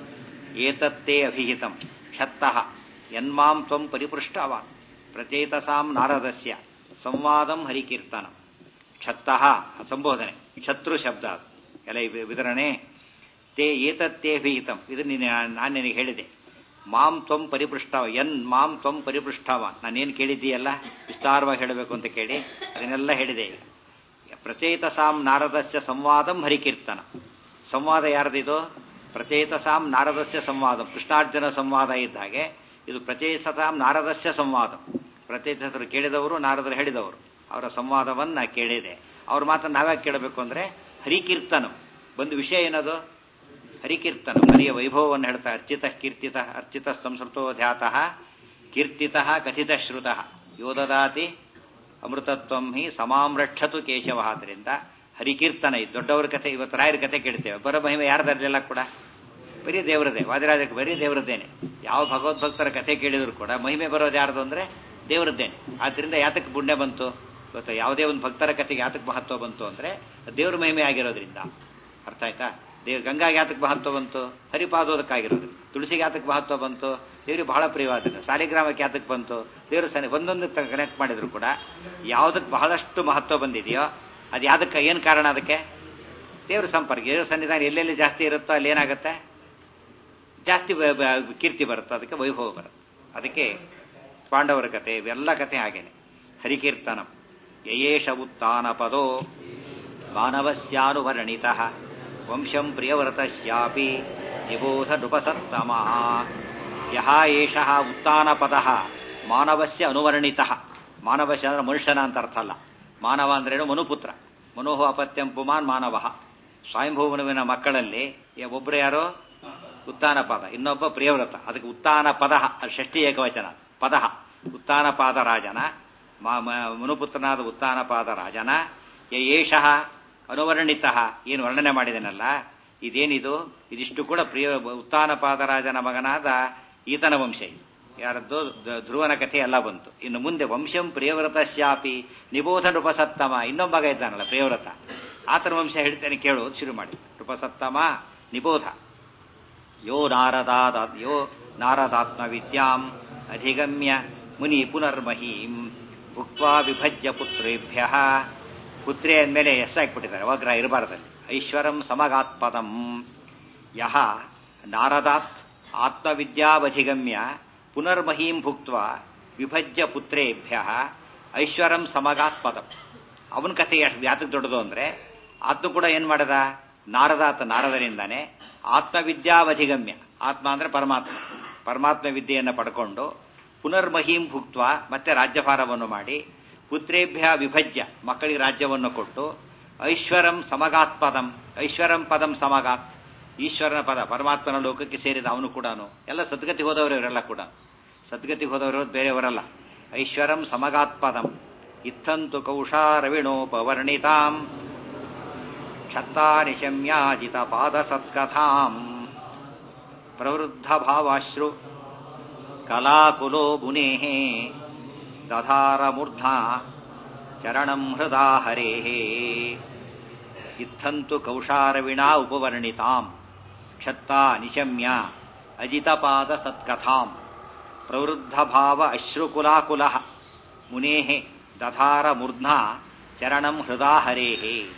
[SPEAKER 1] ಏತತ್ತೇ ಅಭಿಹಿತಂ ಕ್ಷತ್ತಃ ಯನ್ಮಾಂ ತ್ವಂ ಪರಿಪೃಷ್ಟವಾನ್ ಪ್ರಚೇತಸಾಂ ನಾರದಸ್ಯ ಸಂವಾದಂ ಹರಿಕೀರ್ತನಂ ಕ್ಷತ್ತಃ ಸಂಬೋಧನೆ ಶತ್ರು ಶಬ್ದ ಅದು ಎಲ್ಲ ವಿತರಣೆ ತೇ ಏತತ್ತೇ ಅಭಿಹಿತಂ ಇದು ನೀನು ನಾನು ನಿನಗೆ ಹೇಳಿದೆ ಮಾಂ ತ್ವಂ ಪರಿಪೃಷ್ಟ ಎನ್ ಮಾಂ ತ್ವಂ ಪರಿಪೃಷ್ಟವ ನಾನೇನು ಕೇಳಿದ್ದೀಯಲ್ಲ ವಿಸ್ತಾರವಾಗಿ ಹೇಳಬೇಕು ಅಂತ ಕೇಳಿ ಅದನ್ನೆಲ್ಲ ಹೇಳಿದೆ ಈಗ ಪ್ರಚೇತಸಾಂ ನಾರದಸ್ಯ ಸಂವಾದಂ ಹರಿಕೀರ್ತನ ಸಂವಾದ ಯಾರ್ದಿದು ಪ್ರಚೇತಸಾಂ ನಾರದಸ್ಯ ಸಂವಾದ ಕೃಷ್ಣಾರ್ಜುನ ಸಂವಾದ ಇದ್ದ ಹಾಗೆ ಇದು ಪ್ರಚೇತಸಾಂ ನಾರದಸ್ಯ ಸಂವಾದ ಪ್ರಚೇತಸರು ಕೇಳಿದವರು ನಾರದರು ಹೇಳಿದವರು ಅವರ ಸಂವಾದವನ್ನ ಕೇಳಿದೆ ಅವ್ರ ಮಾತನ್ನು ನಾವ್ಯಾಕೆ ಕೇಳಬೇಕು ಅಂದ್ರೆ ಹರಿಕೀರ್ತನ ಒಂದು ವಿಷಯ ಏನದು ಹರಿಕೀರ್ತನ ಹರಿಯ ವೈಭವವನ್ನು ಹೇಳ್ತಾ ಅರ್ಚಿತ ಕೀರ್ತಿತ ಅರ್ಚಿತ ಸಂಸ್ಕೃತೋ ಧ್ಯಾತಃ ಕೀರ್ತಿತ ಕಥಿತ ಶ್ರುತ ಯೋದದಾತಿ ಅಮೃತತ್ವಂ ಹಿ ಸಮಾಂ ರಕ್ಷತು ಕೇಶವ ಆದ್ದರಿಂದ ಹರಿಕೀರ್ತನ ಇದು ದೊಡ್ಡವರ ಕಥೆ ಇವತ್ತು ರಾಯರ ಕಥೆ ಕೇಳ್ತೇವೆ ಬರೋ ಮಹಿಮೆ ಯಾರ್ದಲ್ಲ ಕೂಡ ಬರೀ ದೇವರದೇ ವಾದಿರಾಜಕ್ಕೆ ಬರೀ ದೇವರದ್ದೇನೆ ಯಾವ ಭಗವದ್ಭಕ್ತರ ಕಥೆ ಕೇಳಿದ್ರು ಕೂಡ ಮಹಿಮೆ ಬರೋದು ಯಾರ್ದು ಅಂದ್ರೆ ದೇವರದ್ದೇನೆ ಆದ್ರಿಂದ ಯಾತಕ್ಕೆ ಪುಣ್ಯ ಬಂತು ಇವತ್ತು ಯಾವುದೇ ಒಂದು ಭಕ್ತರ ಕಥೆಗೆ ಯಾತಕ್ಕೆ ಮಹತ್ವ ಬಂತು ಅಂದ್ರೆ ದೇವ್ರ ಮಹಿಮೆ ಆಗಿರೋದ್ರಿಂದ ಅರ್ಥ ಆಯ್ತಾ ದೇವ್ ಗಂಗಾಗೆ ಯಾತಕ್ಕೆ ಮಹತ್ವ ಬಂತು ಹರಿಪಾದೋದಕ್ಕಾಗಿರೋದು ತುಳಸಿಗೆ ಯಾತಕ್ಕೆ ಮಹತ್ವ ಬಂತು ದೇವ್ರಿಗೆ ಬಹಳ ಪ್ರಿಯವಾದ ಸಾಲಿಗ್ರಾಮಕ್ಕೆ ಯಾತಕ್ಕೆ ಬಂತು ದೇವರು ಸನಿ ಒಂದೊಂದು ಕನೆಕ್ಟ್ ಮಾಡಿದ್ರು ಕೂಡ ಯಾವುದಕ್ಕೆ ಬಹಳಷ್ಟು ಮಹತ್ವ ಬಂದಿದೆಯೋ ಅದು ಯಾವ್ದಕ್ಕೆ ಏನು ಕಾರಣ ಅದಕ್ಕೆ ದೇವ್ರ ಸಂಪರ್ಕ ದೇವ್ರ ಸನ್ನಿಧಾನ ಎಲ್ಲೆಲ್ಲಿ ಜಾಸ್ತಿ ಇರುತ್ತೋ ಅಲ್ಲಿ ಏನಾಗುತ್ತೆ ಜಾಸ್ತಿ ಬ- ಬ- ಕೀರ್ತಿ ಬರುತ್ತೆ ಅದಕ್ಕೆ ವೈಭವ ಬರುತ್ತೆ ಅದಕ್ಕೆ ಪಾಂಡವರ ಕಥೆ ಇವೆಲ್ಲ ಕಥೆ ಹಾಗೇನೆ ಹರಿಕೀರ್ತನ ಯಯೇಷ ಉತ್ಥಾನ ಪದೋ ಮಾನವಸ್ಯಾನುವರ್ಣಿತ ವಂಶಂ ಪ್ರಿಯವ್ರತಸ್ಯಾಪಿ ನಿಬೋಧ ನೃಪಸತ್ತಮ ಯಹ ಏಷ ಉತ್ಥಾನ ಪದ ಮಾನವಸ್ಯ ಅನುವರ್ಣಿತ ಮಾನವಸ್ಯ ಅಂದ್ರೆ ಮನುಷ್ಯನ ಅಂತ ಅರ್ಥ ಅಲ್ಲ ಮಾನವ ಅಂದ್ರೇನು ಮನುಪುತ್ರ ಮನೋಹ ಅಪತ್ಯಂ ಪುಮಾನ್ ಮಾನವ ಸ್ವಯಂಭೂಮನುವಿನ ಮಕ್ಕಳಲ್ಲಿ ಯ- ಒಬ್ರು ಯಾರೋ ಉತ್ಥಾನ ಪದ ಇನ್ನೊಬ್ಬ ಪ್ರಿಯವ್ರತ ಅದಕ್ಕೆ ಉತ್ಥಾನ ಪದ ಅದು ಷಷ್ಠಿ ಏಕವಚನ ಪದ ಉತ್ಥಾನ ಪಾದ ರಾಜನ ಮ- ಮ- ಮನುಪುತ್ರನಾದ ಉತ್ಥಾನ ಪಾದ ರಾಜನ ಯೇಷ ಅನುವರ್ಣಿತ ಏನು ವರ್ಣನೆ ಮಾಡಿದನಲ್ಲ ಇದೇನಿದು ಇದಿಷ್ಟು ಕೂಡ ಪ್ರಿಯ ಉತ್ಥಾನ ಪಾದರಾಜನ ಮಗನಾದ ಈತನ ವಂಶ ಇದು ಯಾರದ್ದು ದ- ಧ್ರುವನ ಕಥೆ ಎಲ್ಲ ಬಂತು ಇನ್ನು ಮುಂದೆ ವಂಶಂ ಪ್ರಿಯವ್ರತ ಶಾಪಿ ನಿಬೋಧ ನೃಪಸತ್ತಮ ಇನ್ನೊಬ್ಬ ಮಗ ಇದ್ದಾನಲ್ಲ ಪ್ರಿಯವ್ರತ ಆತನ ವಂಶ ಹೇಳ್ತೇನೆ ಕೇಳೋದು ಶುರು ಮಾಡಿ ನೃಪಸತ್ತಮ ನಿಬೋಧ ಯೋ ನಾರದಾದ ಯೋ ನಾರದಾತ್ಮ ವಿದ್ಯಾಂ ಅಧಿಗಮ್ಯ ಮುನಿ ಪುನರ್ಮಹೀಂ ಭುಕ್ವಾ ವಿಭಜ್ಯ ಪುತ್ರೇಭ್ಯ ಪುತ್ರಿ ಅಂದಮೇಲೆ ಎಸ್ ಹಾಕ್ಬಿಟ್ಟಿದ್ದಾರೆ ವಗ್ರ ಇರಬಾರ್ದಲ್ಲಿ ಐಶ್ವರಂ ಸಮಗಾತ್ಪದಂ ಯಹ ನಾರದಾತ್ ಆತ್ಮವಿದ್ಯಾವಧಿಗಮ್ಯ ಪುನರ್ಮಹೀಂ ಭುಕ್ತ ವಿಭಜ್ಯ ಪುತ್ರೇಭ್ಯ ಐಶ್ವರಂ ಸಮಗಾತ್ಪದಂ ಅವನ ಕಥೆ ಎಷ್ಟು ಯಾತಕ್ಕೆ ದೊಡ್ಡದು ಅಂದ್ರೆ ಆತ್ಮ ಕೂಡ ಏನ್ ಮಾಡದ ನಾರದಾತ ನಾರದರಿಂದಾನೆ ಆತ್ಮವಿದ್ಯಾವಧಿಗಮ್ಯ ಆತ್ಮ ಅಂದ್ರೆ ಪರಮಾತ್ಮ ಪರಮಾತ್ಮ ವಿದ್ಯೆಯನ್ನು ಪಡ್ಕೊಂಡು ಪುನರ್ಮಹೀಂ ಭುಕ್ತ ಮತ್ತೆ ರಾಜ್ಯಭಾರವನ್ನು ಮಾಡಿ ಪುತ್ರೇಭ್ಯ ವಿಭಜ್ಯ ಮಕ್ಕಳಿಗೆ ರಾಜ್ಯವನ್ನು ಕೊಟ್ಟು ಐಶ್ವರಂ ಸಮಗಾತ್ಪದಂ ಐಶ್ವರಂ ಪದಂ ಸಮಗಾತ್ ಈಶ್ವರನ ಪದ ಪರಮಾತ್ಮನ ಲೋಕಕ್ಕೆ ಸೇರಿದ ಅವನು ಕೂಡ ಎಲ್ಲ ಸದ್ಗತಿ ಹೋದವರು ಇವರೆಲ್ಲ ಕೂಡ ಸದ್ಗತಿ ಹೋದವರು ಬೇರೆಯವರಲ್ಲ ಐಶ್ವರಂ ಸಮಗಾತ್ಪದಂ ಇತ್ತಂತು ಕೌಶಾರವಿಣೋಪವರ್ಣಿತಾಂ ಕ್ಷತ್ತಾ ನಿಶಮ್ಯಾಜಿತ ಪಾದ ಸತ್ಕಥಾಂ ಪ್ರವೃದ್ಧ ಭಾವಾಶ್ರು ಕಲಾಕುಲೋ ಮುನೇ ದಧಾರ ಮೂರ್ಧ್ನಾ ಚರಣಂ ಹೃದಾ ಹರೇ ಇತ್ತಂತು ಕೌಶಾರವಿಣಾ ಉಪವರ್ಣಿತಾಂ ಕ್ಷತ್ತಾ ನಿಶಮ್ಯ ಅಜಿತಪಾದ ಸತ್ಕಥಾಂ ಪ್ರವೃದ್ಧ ಭಾವ ಅಶ್ರುಕುಲಾಕುಲ ಮುನೇ ದಧಾರ ಮೂರ್ಧ್ನಾ ಚರಣಂ ಹೃದಾ ಹರೇ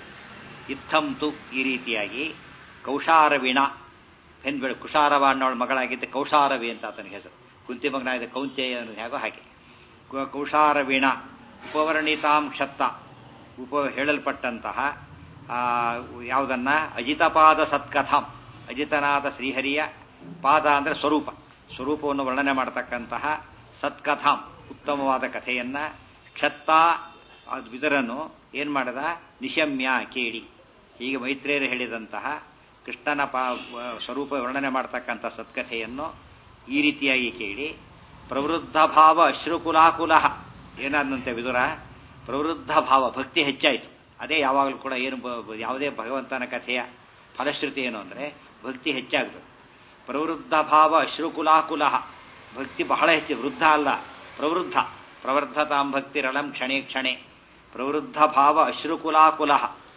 [SPEAKER 1] ಇತ್ತಂತು ಈ ರೀತಿಯಾಗಿ ಕೌಶಾರವಿಣ ಹೆಣ್ಬೇಳು ಕುಶಾರವ ಅನ್ನೋಳ ಮಗಳಾಗಿದ್ದ ಕೌಶಾರವಿ ಅಂತ ಆತನಿಗೆ ಹೆಸರು ಕುಂತಿ ಮಗನಾಗಿದ್ದ ಕೌಂತೆಯ ಅನ್ನೋದು ಹೇಗೋ ಹಾಗೆ ಕ- ಕೌಶಾರವೀಣ ಉಪವರ್ಣಿತಾಂ ಕ್ಷತ್ತ ಉಪ ಹೇಳಲ್ಪಟ್ಟಂತಹ ಆ, ಯಾವುದನ್ನ ಅಜಿತಪಾದ ಸತ್ಕಥಾಂ ಅಜಿತನಾದ ಶ್ರೀಹರಿಯ ಪಾದ ಅಂದ್ರೆ ಸ್ವರೂಪ ಸ್ವರೂಪವನ್ನು ವರ್ಣನೆ ಮಾಡತಕ್ಕಂತಹ ಸತ್ಕಥಾಂ ಉತ್ತಮವಾದ ಕಥೆಯನ್ನ ಕ್ಷತ್ತ ಅದು ವಿದರನು ಏನ್ ಮಾಡದ ನಿಶಮ್ಯ ಕೇಳಿ ಹೀಗೆ ಮೈತ್ರೇಯರು ಹೇಳಿದಂತಹ ಕೃಷ್ಣನ ಪಾ ಸ್ವರೂಪ ವರ್ಣನೆ ಮಾಡತಕ್ಕಂಥ ಸತ್ಕಥೆಯನ್ನು ಈ ರೀತಿಯಾಗಿ ಕೇಳಿ ಪ್ರವೃದ್ಧ ಭಾವ ಅಶ್ರುಕುಲಾಕುಲ ಏನಾದಂತೆ ವಿದುರ ಪ್ರವೃದ್ಧ ಭಾವ ಭಕ್ತಿ ಹೆಚ್ಚಾಯಿತು ಅದೇ ಯಾವಾಗಲೂ ಕೂಡ ಏನು ಬ- ಬ- ಯಾವುದೇ ಭಗವಂತನ ಕಥೆಯ ಫಲಶ್ರುತಿ ಏನು ಅಂದರೆ ಭಕ್ತಿ ಹೆಚ್ಚಾಗಬೇಕು ಪ್ರವೃದ್ಧ ಭಾವ ಅಶ್ರುಕುಲಾಕುಲ ಭಕ್ತಿ ಬಹಳ ಹೆಚ್ಚು ವೃದ್ಧ ಅಲ್ಲ ಪ್ರವೃದ್ಧ ಪ್ರವರ್ಧತಾಂ ಭಕ್ತಿರಳಂ ಕ್ಷಣೆ ಕ್ಷಣೆ ಪ್ರವೃದ್ಧ ಭಾವ ಅಶ್ರುಕುಲಾಕುಲ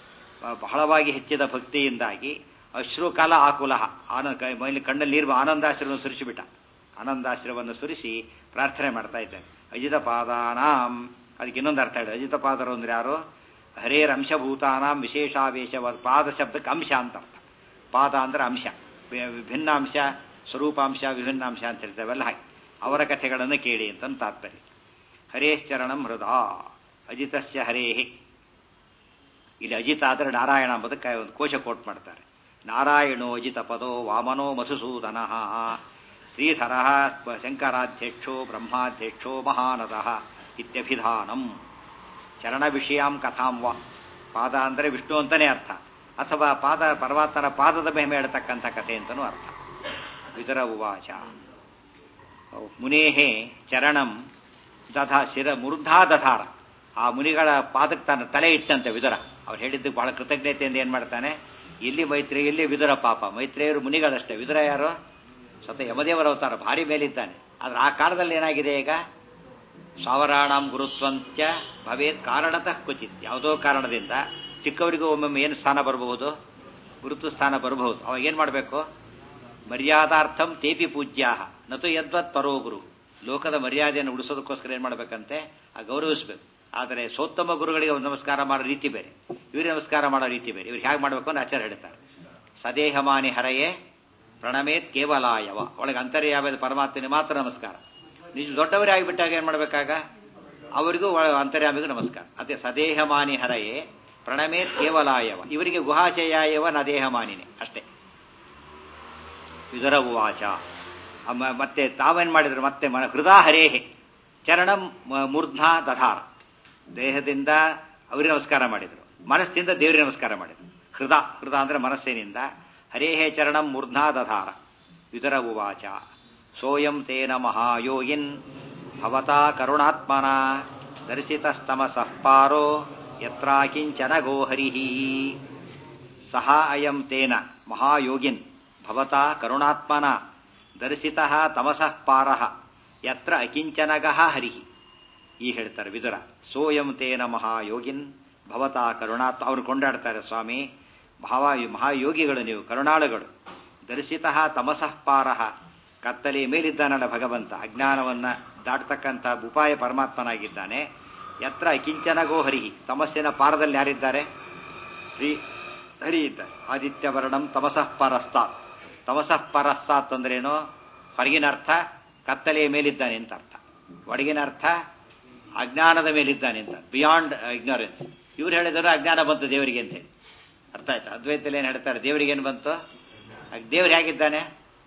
[SPEAKER 1] ಬಹಳವಾಗಿ ಹೆಚ್ಚಿದ ಭಕ್ತಿಯಿಂದಾಗಿ ಅಶ್ರುಕಲ ಆಕುಲ ಆನಂದ ಮೈಲಿ ಕಣ್ಣಲ್ಲಿ ನೀರು ಆನಂದಾಶ್ರವನ್ನು ಸುರಿಸಿಬಿಟ್ಟ ಆನಂದಾಶ್ರವನ್ನು ಸುರಿಸಿ ಪ್ರಾರ್ಥನೆ ಮಾಡ್ತಾ ಇದ್ದಾನೆ ಅಜಿತ ಪಾದಾನಾಂ ಅದಕ್ಕೆ ಇನ್ನೊಂದು ಅರ್ಥ ಹೇಳಿ ಅಜಿತ ಪಾದರು ಅಂದ್ರೆ ಯಾರು ಹರೇರ್ ಅಂಶಭೂತಾನಾಂ ವಿಶೇಷಾವೇಶ ಪಾದ ಶಬ್ದಕ್ಕೆ ಅಂಶ ಅಂತ ಅರ್ಥ ಪಾದ ಅಂದ್ರೆ ಅಂಶ ವಿ- ವಿಭಿನ್ನಾಂಶ ಸ್ವರೂಪಾಂಶ ವಿಭಿನ್ನಾಂಶ ಅಂತ ಹೇಳ್ತೇವೆಲ್ಲ ಹಾಗೆ ಅವರ ಕಥೆಗಳನ್ನು ಕೇಳಿ ಅಂತ ತಾತ್ಪರ್ಯ ಹರೇಶ್ಚರಣಂ ಹೃದ ಅಜಿತಸ್ಯ ಹರೇಹಿ ಇಲ್ಲಿ ಅಜಿತ ಆದರೆ ನಾರಾಯಣ ಎಂಬುದಕ್ಕೆ ಒಂದು ಕೋಶ ಕೋಟ್ ಮಾಡ್ತಾರೆ ನಾರಾಯಣೋ ಅಜಿತ ಪದೋ ವಾಮನೋ ಮಧುಸೂದನ ಶ್ರೀಧರ ಶಂಕರಾಧ್ಯಕ್ಷೋ ಬ್ರಹ್ಮಾಧ್ಯಕ್ಷೋ ಮಹಾನದಃ ಇತ್ಯಭಿಧಾನಂ ಚರಣ ವಿಷಯಾಂ ಕಥಾಂ ವಾ ಪಾದ ಅಂದರೆ ವಿಷ್ಣು ಅಂತಾನೆ ಅರ್ಥ ಅಥವಾ ಪಾದ ಪರಮಾತ್ಮನ ಪಾದದ ಮಹಿಮೆ ಹೇಳ್ತಕ್ಕಂಥ ಕಥೆ ಅಂತನೂ ಅರ್ಥ ವಿದುರ ಉವಾಚ ಮುನೇಹೇ ಚರಣಂ ದಧ ಶಿರ ಮೂರ್ಧಾ ದಧಾರ ಆ ಮುನಿಗಳ ಪಾದಕ್ಕೆ ತನ್ನ ತಲೆ ಇಟ್ಟಂತೆ ವಿದುರ ಅವ್ರು ಹೇಳಿದ್ದು ಬಹಳ ಕೃತಜ್ಞತೆಯಿಂದ ಏನ್ ಮಾಡ್ತಾನೆ ಇಲ್ಲಿ ಮೈತ್ರಿ ಇಲ್ಲಿ ವಿದುರ ಪಾಪ ಮೈತ್ರಿಯರು ಮುನಿಗಳಷ್ಟೇ ವಿದುರ ಯಾರು ಸ್ವತಃ ಯಮದೇವರ ಅವತಾರ ಭಾರಿ ಮೇಲಿದ್ದಾನೆ ಆದ್ರೆ ಆ ಕಾಲದಲ್ಲಿ ಏನಾಗಿದೆ ಈಗ ಸಾವರಾಣಾಂ ಗುರುತ್ವಂತ್ಯ ಭವೇತ್ ಕಾರಣತಃ ಕ್ವಚಿತ್ ಯಾವುದೋ ಕಾರಣದಿಂದ ಚಿಕ್ಕವರಿಗೂ ಒಮ್ಮೊಮ್ಮೆ ಏನು ಸ್ಥಾನ ಬರಬಹುದು ಗುರುತು ಸ್ಥಾನ ಬರಬಹುದು ಅವಾಗ ಏನ್ ಮಾಡಬೇಕು ಮರ್ಯಾದಾರ್ಥಂ ತೇಪಿ ಪೂಜ್ಯಾ ನತು ಯದ್ವತ್ ಪರೋ ಗುರು ಲೋಕದ ಮರ್ಯಾದೆಯನ್ನು ಉಳಿಸೋದಕ್ಕೋಸ್ಕರ ಏನ್ ಮಾಡ್ಬೇಕಂತೆ ಆ ಗೌರವಿಸ್ಬೇಕು ಆದರೆ ಸೋತ್ತಮ ಗುರುಗಳಿಗೆ ಒಂದು ನಮಸ್ಕಾರ ಮಾಡೋ ರೀತಿ ಬೇರೆ ಇವರಿಗೆ ನಮಸ್ಕಾರ ಮಾಡೋ ರೀತಿ ಬೇರೆ ಇವ್ರು ಹೇಗೆ ಮಾಡಬೇಕು ಅಂತ ಆಚಾರ್ಯ ಹೇಳ್ತಾರೆ ಸದೇಹಮಾನಿ ಹರೆಯೇ ಪ್ರಣಮೇತ್ ಕೇವಲಾಯವ ಒಳಗೆ ಅಂತರ್ಯಾವದ ಪರಮಾತ್ಮನಿಗೆ ಮಾತ್ರ ನಮಸ್ಕಾರ ನಿಜ ದೊಡ್ಡವರೇ ಆಗಿಬಿಟ್ಟಾಗ ಏನ್ ಮಾಡ್ಬೇಕಾಗ ಅವರಿಗೂ ಒಳ- ಅಂತರ್ಯಾಮಿಗೂ ನಮಸ್ಕಾರ ಅದೇ ಸದೇಹಮಾನಿ ಹರಯೇ ಪ್ರಣಮೇತ್ ಕೇವಲಾಯವ ಇವರಿಗೆ ಗುಹಾಶಯಾಯವ ನದೇಹಮಾನಿನೇ ಅಷ್ಟೇ ವಿದುರ ಉವಾಚ ಅಮ್ಮ- ಮತ್ತೆ ತಾವೇನ್ ಮಾಡಿದ್ರು ಮತ್ತೆ ಮ- ಹೃದಾ ಹರೇಹೆ ಚರಣಂ ಮ- ಮೂರ್ಧ್ನಾ ದಧಾರ ದೇಹದಿಂದ ಅವರಿಗೆ ನಮಸ್ಕಾರ ಮಾಡಿದ್ರು ಮನಸ್ಸಿಂದ ದೇವರಿಗೆ ನಮಸ್ಕಾರ ಮಾಡಿದ್ರು ಹೃದ ಹೃದ ಅಂದ್ರೆ ಮನಸ್ಸಿನಿಂದ ಹರೇಹೇ ಚರಣಂ ಮೂರ್ಧ್ನಾ ದಧಾರ ವಿದುರ ಉವಾಚ ಸೋಯಂ ತೇನ ಮಹಾಯೋಗಿನ್ ಭವತಾ ಕರುಣಾತ್ಮನ ದರ್ಶಿತಸ್ತಮಸಃ ಪಾರೋ ಯತ್ರಾಕಿಂಚನ ಗೋಹರಿಃ ಸಹ ಅಯಂ ತೇನ ಮಹಾಯೋಗಿನ್ ಭವತಾ ಕರುಣಾತ್ಮನ ದರ್ಶಿತಃ ತಮಸಃ ಪಾರಃ ಯತ್ರ ಅಕಿಂಚನಗಃ ಹರಿಃ ಈ ಹೇಳ್ತಾರೆ ವಿದುರ ಸೋಯಂ ತೇನ ಮಹಾಯೋಗಿನ್ ಭವತಾ ಕರುಣಾತ್ಮ ಅವರು ಕೊಂಡಾಡ್ತಾರೆ ಸ್ವಾಮಿ ಭಾವ ಮಹಾಯೋಗಿಗಳು ನೀವು ಕರುಣಾಳುಗಳು ದರ್ಶಿತಃ ತಮಸಃ ಪಾರಃ ಕತ್ತಲೆ ಮೇಲಿದ್ದಾನಲ್ಲ ಭಗವಂತ ಅಜ್ಞಾನವನ್ನ ದಾಟ್ತಕ್ಕಂಥ ಉಪಾಯ ಪರಮಾತ್ಮನಾಗಿದ್ದಾನೆ ಯತ್ರ ಅಕಿಂಚನಗೋ ಹರಿಹಿ ತಮಸ್ಸಿನ ಪಾರದಲ್ಲಿ ಯಾರಿದ್ದಾರೆ ಶ್ರೀ ಹರಿ ಇದ್ದಾರೆ ಆದಿತ್ಯ ವರ್ಣಂ ತಮಸಃ ಪರಸ್ತಾತ್ ತಮಸಃ ಪರಸ್ತಾತ್ ಅಂದ್ರೇನು ಹೊರಗಿನ ಅರ್ಥ ಕತ್ತಲೆಯ ಮೇಲಿದ್ದಾನೆ ಅಂತ ಅರ್ಥ ಒಳಗಿನ ಅರ್ಥ ಅಜ್ಞಾನದ ಮೇಲಿದ್ದಾನೆ ಅಂತ ಬಿಯಾಂಡ್ ಇಗ್ನೋರೆನ್ಸ್ ಇವ್ರು ಹೇಳಿದರು ಅಜ್ಞಾನ ಬಂತು ದೇವರಿಗೆ ಅಂತ ಹೇಳಿ ಅರ್ಥ ಆಯ್ತಾ ಅದ್ವೈತಲ್ಲಿ ಏನು ಹೇಳ್ತಾರೆ ದೇವರಿಗೆ ಏನು ಬಂತು ಅಗ್- ದೇವ್ರು ಹೇಗಿದ್ದಾನೆ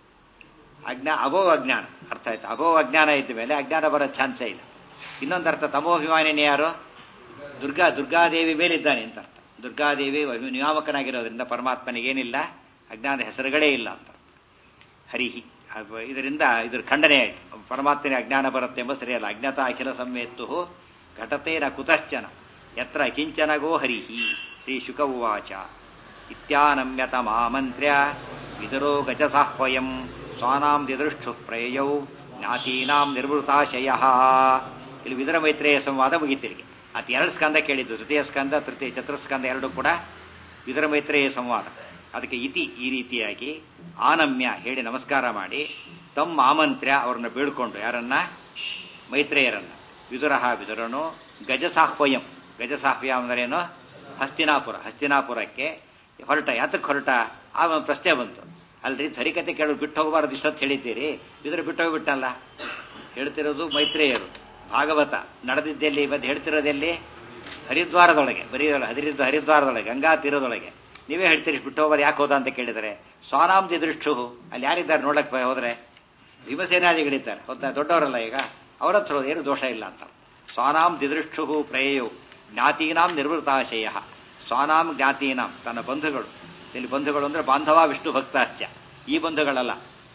[SPEAKER 1] ಅಜ್ಞಾ ಅಭೋ ಅಜ್ಞಾನ ಅರ್ಥ ಆಯ್ತಾ ಅಭೋ ಅಜ್ಞಾನ ಇದ್ದ ಮೇಲೆ ಅಜ್ಞಾನ ಬರೋ ಚಾನ್ಸೇ ಇಲ್ಲ ಇನ್ನೊಂದು ಅರ್ಥ ತಮೋಭಿಮಾನಿನಿ ಯಾರು ದುರ್ಗಾ ದುರ್ಗಾದೇವಿ ಮೇಲಿದ್ದಾನೆ ಅಂತ ಅರ್ಥ ದುರ್ಗಾದೇವಿ ಅಭಿ- ನಿಯಾಮಕನಾಗಿರೋದ್ರಿಂದ ಪರಮಾತ್ಮನಿಗೆ ಏನಿಲ್ಲ ಅಜ್ಞಾನದ ಹೆಸರುಗಳೇ ಇಲ್ಲ ಅಂತ ಹರಿಹಿ ಅವ- ಇದರಿಂದ ಇದ್ರ ಖಂಡನೆ ಆಯಿತು ಪರಮಾತ್ಮನಿಗೆ ಅಜ್ಞಾನ ಬರುತ್ತೆ ಎಂಬ ಸರಿಯಲ್ಲ ಅಜ್ಞಾತ ಅಖಿಲ ಸಂವೇತ್ತು ಘಟತೇನ ಕುತಶ್ಚನ ಯತ್ರ ಕಿಂಚನಗೋ ಹರಿಹಿ ಶ್ರೀ ಶುಕ ಉವಾಚ ಇತ್ಯಾನಮ್ಯತ ಮಾಮಂತ್ರ್ಯ ವಿದುರೋ ಗಜಸಾಹ್ವಯಂ ಸ್ವಾನಾಂ ದಿದೃಷ್ಟು ಪ್ರೇಯೌ ಜ್ಞಾತೀನಾಂ ನಿರ್ವೃತಾಶಯ ಇಲ್ಲಿ ವಿದುರ ಮೈತ್ರೇಯ ಸಂವಾದ ಮುಗಿತಿರಿಗೆ ಅತ್ ಎರಡು ಸ್ಕಂದ ಕೇಳಿದ್ದು ತೃತೀಯ ಸ್ಕಂದ ತೃತೀಯ ಚತುರ್ಸ್ಕಂದ ಎರಡು ಕೂಡ ವಿದುರ ಮೈತ್ರೇಯ ಸಂವಾದ ಅದಕ್ಕೆ ಇತಿ ಈ ರೀತಿಯಾಗಿ ಆನಮ್ಯ ಹೇಳಿ ನಮಸ್ಕಾರ ಮಾಡಿ ತಮ್ಮ ಆಮಂತ್ರ್ಯ ಅವ್ರನ್ನ ಬೀಳ್ಕೊಂಡು ಯಾರನ್ನ ಮೈತ್ರೇಯರನ್ನ ವಿದುರಹ ವಿದುರನು ಗಜಸಾಹ್ವಯಂ ಗಜಸಾಹ್ವಯ ಅಂದ್ರೇನು ಹಸ್ತಿನಾಪುರ ಹಸ್ತಿನಾಪುರಕ್ಕೆ ಹೊರಟ ಯಾತಕ್ಕೆ ಹೊರಟ ಆ ಒಂದು ಪ್ರಶ್ನೆ ಬಂತು ಅಲ್ರಿ ಧರಿಕತೆ ಕೇಳೋದು ಬಿಟ್ಟು ಹೋಗಬಾರದು ಇಷ್ಟೊತ್ತು ಹೇಳಿದ್ದೀರಿ ವಿದುರ ಬಿಟ್ಟು ಹೋಗ್ಬಿಟ್ಟಲ್ಲ ಹೇಳ್ತಿರೋದು ಮೈತ್ರೇಯರು ಭಾಗವತ ನಡೆದಿದ್ದೆಲ್ಲಿ ಇವತ್ತು ಹೇಳ್ತಿರೋದೆಲ್ಲಿ ಹರಿದ್ವಾರದೊಳಗೆ ಬರೀ ಹರಿದ್ವ ಹರಿದ್ವಾರದೊಳಗೆ ಗಂಗಾ ತೀರದೊಳಗೆ ನೀವೇ ಹೇಳ್ತೀರಿ ಬಿಟ್ಟು ಹೋಗೋದು ಯಾಕೆ ಹೋದ ಅಂತ ಕೇಳಿದರೆ ಸ್ವಾನಾಂತಿ ದೃಷ್ಟು ಅಲ್ಲಿ ಯಾರಿದ್ದಾರೆ ನೋಡಕ್ ಹೋದ್ರೆ ಭೀಮಸೇನಾದಿಗಳಿದ್ದಾರೆ ಹೌದಾ ದೊಡ್ಡವರಲ್ಲ ಈಗ ಅವ್ರ ಹತ್ರ ಹೋದ್ರೆ ಏನು ದೋಷ ಇಲ್ಲ ಅಂತ ಸ್ವಾನಾಂ ದಿದೃಷ್ಟು ಪ್ರೇಯೋ ಜ್ಞಾತೀನಾಂ ನಿರ್ವೃತಾಶಯ ಸ್ವಾನಾಂ ಜ್ಞಾತೀನಾಂ ತನ್ನ ಬಂಧುಗಳು ಇಲ್ಲಿ ಬಂಧುಗಳು ಅಂದ್ರೆ ಬಾಂಧವ ವಿಷ್ಣು ಭಕ್ತಾಶ್ಚ ಈ ಬಂಧುಗಳಲ್ಲ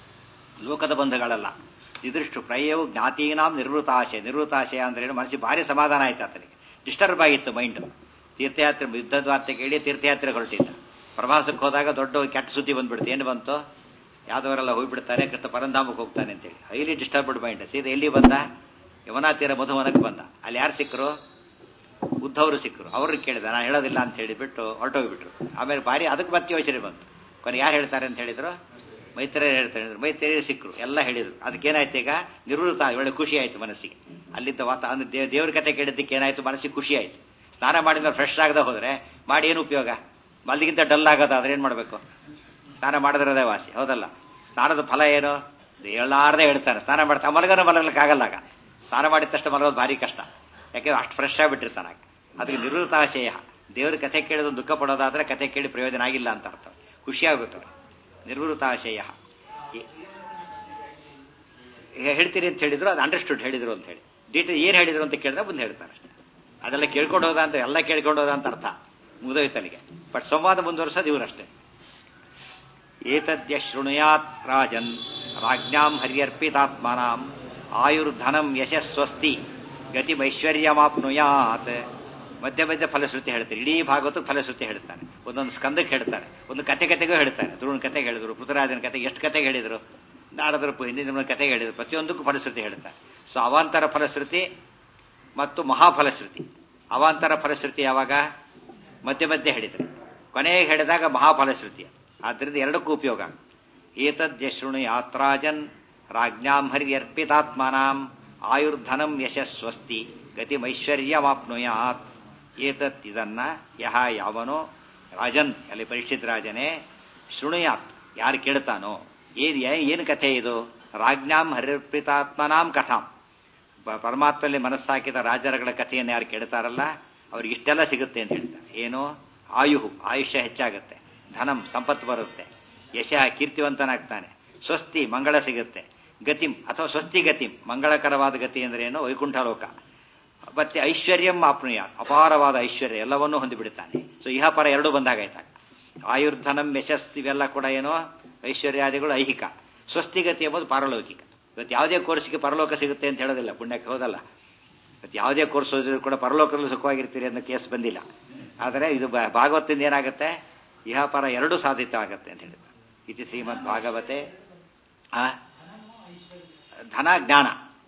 [SPEAKER 1] ಲೋಕದ ಬಂಧುಗಳಲ್ಲ ಇದೃಷ್ಟು ಪ್ರಯವು ಜ್ಞಾತೀನಾಂ ನಿರ್ವೃತಾಶಯ ನಿರ್ವೃತಾಶಯ ಅಂದ್ರೆ ಏನು ಮನಸ್ಸಿಗೆ ಭಾರಿ ಸಮಾಧಾನ ಆಯ್ತು ಆತನಿಗೆ ಡಿಸ್ಟರ್ಬ್ ಆಗಿತ್ತು ಮೈಂಡ್ ತೀರ್ಥಯಾತ್ರೆ ಯುದ್ಧದ ವಾರ್ತೆ ಕೇಳಿ ತೀರ್ಥಯಾತ್ರೆ ಹೊರಟಿದ್ದ ಪ್ರವಾಸಕ್ಕೆ ಹೋದಾಗ ದೊಡ್ಡ ಕೆಟ್ಟ ಸುದ್ದಿ ಬಂದ್ಬಿಡ್ತು ಏನು ಬಂತು ಯಾವ್ದವರೆಲ್ಲ ಹೋಗ್ಬಿಡ್ತಾರೆ ಕೃತ ಪರಂಧಾಮಕ್ಕೆ ಹೋಗ್ತಾನೆ ಅಂತೇಳಿ ಹೈಲಿ ಡಿಸ್ಟರ್ಬ್ಡ್ ಮೈಂಡ್ ಸೀದಾ ಎಲ್ಲಿ ಬಂದ ಯಮುನಾ ತೀರ ಮಧುವನಕ್ಕೆ ಬಂದ ಅಲ್ಲಿ ಯಾರು ಸಿಕ್ಕರು ಉದ್ಧವರು ಸಿಕ್ಕರು ಅವ್ರನ್ನ ಕೇಳಿದ ನಾನು ಹೇಳೋದಿಲ್ಲ ಅಂತ ಹೇಳಿಬಿಟ್ಟು ಹೊರಟೋಗ್ಬಿಟ್ರು ಆಮೇಲೆ ಬಾರಿ ಅದಕ್ಕೆ ಮತ್ತೆ ಯೋಚನೆ ಬಂತು ಕೊನೆ ಯಾರು ಹೇಳ್ತಾರೆ ಅಂತ ಹೇಳಿದ್ರು ಮೈತ್ರೇಯ ಹೇಳ್ತಾರೆ ಅಂದ್ರು. ಮೈತ್ರೇಯ ಸಿಕ್ಕರು ಎಲ್ಲ ಹೇಳಿದ್ರು ಅದಕ್ಕೇನಾಯ್ತು ಈಗ ನಿವೃತ್ತ ಒಳ್ಳೆ ಖುಷಿ ಆಯ್ತು ಮನಸ್ಸಿಗೆ ಅಲ್ಲಿದ್ದ ವಾತ ಅಂದ್ರೆ ದೇವ್- ದೇವ್ರ ಕತೆ ಕೇಳಿದ್ದಕ್ಕೆ ಏನಾಯ್ತು ಮನಸ್ಸಿಗೆ ಖುಷಿ ಆಯ್ತು ಸ್ನಾನ ಮಾಡಿದ್ರೆ ಫ್ರೆಶ್ ಆಗದೆ ಹೋದ್ರೆ ಮಾಡಿ ಏನು ಉಪಯೋಗ ಮಲ್ಗಿಂತ ಡಲ್ ಆಗೋದಾದ್ರೆ ಏನ್ ಮಾಡ್ಬೇಕು ಸ್ನಾನ ಮಾಡಿದ್ರದೇ ವಾಸಿ ಹೌದಲ್ಲ ಸ್ನಾನದ ಫಲ ಏನು ಹೇಳಾರ್ದೆ ಹೇಳ್ತಾರೆ ಸ್ನಾನ ಮಾಡ್ತಾ ಮಲಗನ ಮಲಗಲಿಕ್ಕಾಗಲ್ಲ ಆಗ ಸ್ನಾನ ಮಾಡಿದ ತಕ್ಷಣ ಮಲಗೋದು ಭಾರಿ ಕಷ್ಟ ಯಾಕೆ ಅಷ್ಟು ಫ್ರೆಶ್ ಆಗಿಬಿಟ್ಟಿರ್ತಾನೆ ಆಗ ಅದಕ್ಕೆ ನಿವೃತ್ತಾಶಯ ದೇವ್ರ ಕಥೆ ಕೇಳಿದ ದುಃಖ ಪಡೋದಾದ್ರೆ ಕಥೆ ಕೇಳಿ ಪ್ರಯೋಜನ ಆಗಿಲ್ಲ ಅಂತ ಅರ್ಥ ಖುಷಿ ಆಗುತ್ತೆ ನಿರ್ವೃತಾಶಯ ಹೇಳ್ತೀರಿ ಅಂತ ಹೇಳಿದ್ರು ಅದು ಅಂಡರ್ಸ್ಟುಡ್ ಹೇಳಿದ್ರು ಅಂತ ಹೇಳಿ ಡೀಟೇಲ್ ಏನ್ ಹೇಳಿದ್ರು ಅಂತ ಕೇಳಿದ್ರೆ ಮುಂದೆ ಹೇಳ್ತಾರೆ ಅಷ್ಟೇ ಅದೆಲ್ಲ ಕೇಳ್ಕೊಂಡು ಹೋದ ಅಂತ ಎಲ್ಲ ಕೇಳ್ಕೊಂಡು ಹೋದ ಅಂತ ಅರ್ಥ ಮುಗಿದೋಯ್ತಲ್ಲಿಗೆ ಬಟ್ ಸಂವಾದ ಮುಂದುವರ್ಸೋದು ಇವರಷ್ಟೇ ಏತದ್ಯ ಶೃಣುಯಾತ್ ರಾಜನ್ ರಾಜ್ಞಾಂ ಹರ್ಯರ್ಪಿತಾತ್ಮನಾಂ ಆಯುರ್ಧನಂ ಯಶಸ್ವಸ್ತಿ ಗತಿಮೈಶ್ವರ್ಯಮಾಪ್ನುಯಾತ್ ಮಧ್ಯ ಮಧ್ಯ ಫಲಶ್ರುತಿ ಹೇಳ್ತಾರೆ ಇಡೀ ಭಾಗವತಕ್ಕೆ ಫಲಶ್ರುತಿ ಹೇಳ್ತಾರೆ ಒಂದೊಂದು ಸ್ಕಂದಕ್ಕೆ ಹೇಳ್ತಾರೆ ಒಂದು ಕತೆ ಕತೆಗೂ ಹೇಳ್ತಾರೆ ಧ್ರುವನ ಕತೆ ಹೇಳಿದ್ರು ಪುತ್ರರಾಜನ ಕತೆ ಎಷ್ಟು ಕತೆ ಹೇಳಿದ್ರು ನಾರದ್ರ ಪು- ಹಿಂದಿನ ಕತೆ ಹೇಳಿದ್ರು ಪ್ರತಿಯೊಂದಕ್ಕೂ ಫಲಶ್ರುತಿ ಹೇಳ್ತಾರೆ ಸೊ ಅವಾಂತರ ಫಲಶ್ರುತಿ ಮತ್ತು ಮಹಾಫಲಶ್ರುತಿ ಅವಾಂತರ ಫಲಶ್ರುತಿ ಯಾವಾಗ ಮಧ್ಯ ಮಧ್ಯೆ ಹೇಳಿದ್ರು ಕೊನೆಗೆ ಹೇಳಿದಾಗ ಮಹಾಫಲಶ್ರುತಿ ಆದ್ದರಿಂದ ಎರಡಕ್ಕೂ ಉಪಯೋಗ ಏತದ್ಯ ಶೃಣು ಯಾತ್ರಾಜನ್ ರಾಜ್ಞಾಂ ಹರ್ಯರ್ಪಿತಾತ್ಮನಾಂ ಆಯುರ್ಧನಂ ಯಶಸ್ವಸ್ತಿ ಗತಿಮೈಶ್ವರ್ಯವಾಪ್ನುಯಾತ್ ಏತತ್ ಇದನ್ನ ಯಹ ಯಾವನೋ ರಾಜನ್ ಅಲ್ಲಿ ಪರೀಕ್ಷಿತ್ ರಾಜನೇ ಶೃಣುಯಾತ್ ಯಾರು ಕೇಳ್ತಾನೋ ಏನ್ ಏನು ಕಥೆ ಇದು ರಾಜ್ಞಾಂ ಹರಿರ್ಪಿತಾತ್ಮನಾಂ ಕಥಾಂ ಬ- ಪರಮಾತ್ಮಲ್ಲಿ ಮನಸ್ಸಾಕಿದ ರಾಜರುಗಳ ಕಥೆಯನ್ನು ಯಾರು ಕೇಳ್ತಾರಲ್ಲ ಅವ್ರಿಗೆ ಇಷ್ಟೆಲ್ಲ ಸಿಗುತ್ತೆ ಅಂತ ಹೇಳ್ತಾರೆ ಏನು ಆಯು ಆಯುಷ್ಯ ಹೆಚ್ಚಾಗುತ್ತೆ ಧನಂ ಸಂಪತ್ತು ಬರುತ್ತೆ ಯಶ ಕೀರ್ತಿವಂತನಾಗ್ತಾನೆ ಸ್ವಸ್ತಿ ಮಂಗಳ ಸಿಗುತ್ತೆ ಗತಿಂ ಅಥವಾ ಸ್ವಸ್ತಿ ಗತಿಂ ಮಂಗಳಕರವಾದ ಗತಿ ಅಂದ್ರೆ ಏನು ವೈಕುಂಠ ಲೋಕ ಮತ್ತೆ ಐಶ್ವರ್ಯಂ ಆಪ್ನುಯ ಅಪಾರವಾದ ಐಶ್ವರ್ಯ ಎಲ್ಲವನ್ನೂ ಹೊಂದಿಬಿಡ್ತಾನೆ ಸೊ ಇಹಪರ ಎರಡೂ ಬಂದಾಗಾಯ್ತಾಗ ಆಯುರ್ಧನಂ ಯಶಸ್ ಇವೆಲ್ಲ ಕೂಡ ಏನೋ ಐಶ್ವರ್ಯಾದಿಗಳು ಐಹಿಕ ಸ್ವಸ್ತಿಗತಿ ಎಂಬುದು ಪಾರಲೌಕಿಕ ಇವತ್ತು ಯಾವುದೇ ಕೋರ್ಸಿಗೆ ಪರಲೋಕ ಸಿಗುತ್ತೆ ಅಂತ ಹೇಳೋದಿಲ್ಲ ಪುಣ್ಯಕ್ಕೆ ಹೋದಲ್ಲ ಇವತ್ತು ಯಾವುದೇ ಕೋರ್ಸ್ ಓದಿದ್ರು ಕೂಡ ಪರಲೋಕದಲ್ಲೂ ಸುಖವಾಗಿರ್ತೀರಿ ಅನ್ನೋ ಕೇಸ್ ಬಂದಿಲ್ಲ ಆದರೆ ಇದು ಬ- ಭಾಗವತದಿಂದ ಏನಾಗುತ್ತೆ ಇಹಪರ ಎರಡೂ ಸಾಧಿತ ಆಗುತ್ತೆ ಅಂತ ಹೇಳಿದ್ರು ಇದು ಶ್ರೀಮದ್ ಭಾಗವತೆ ಆ ಧನ ಜ್ಞಾನ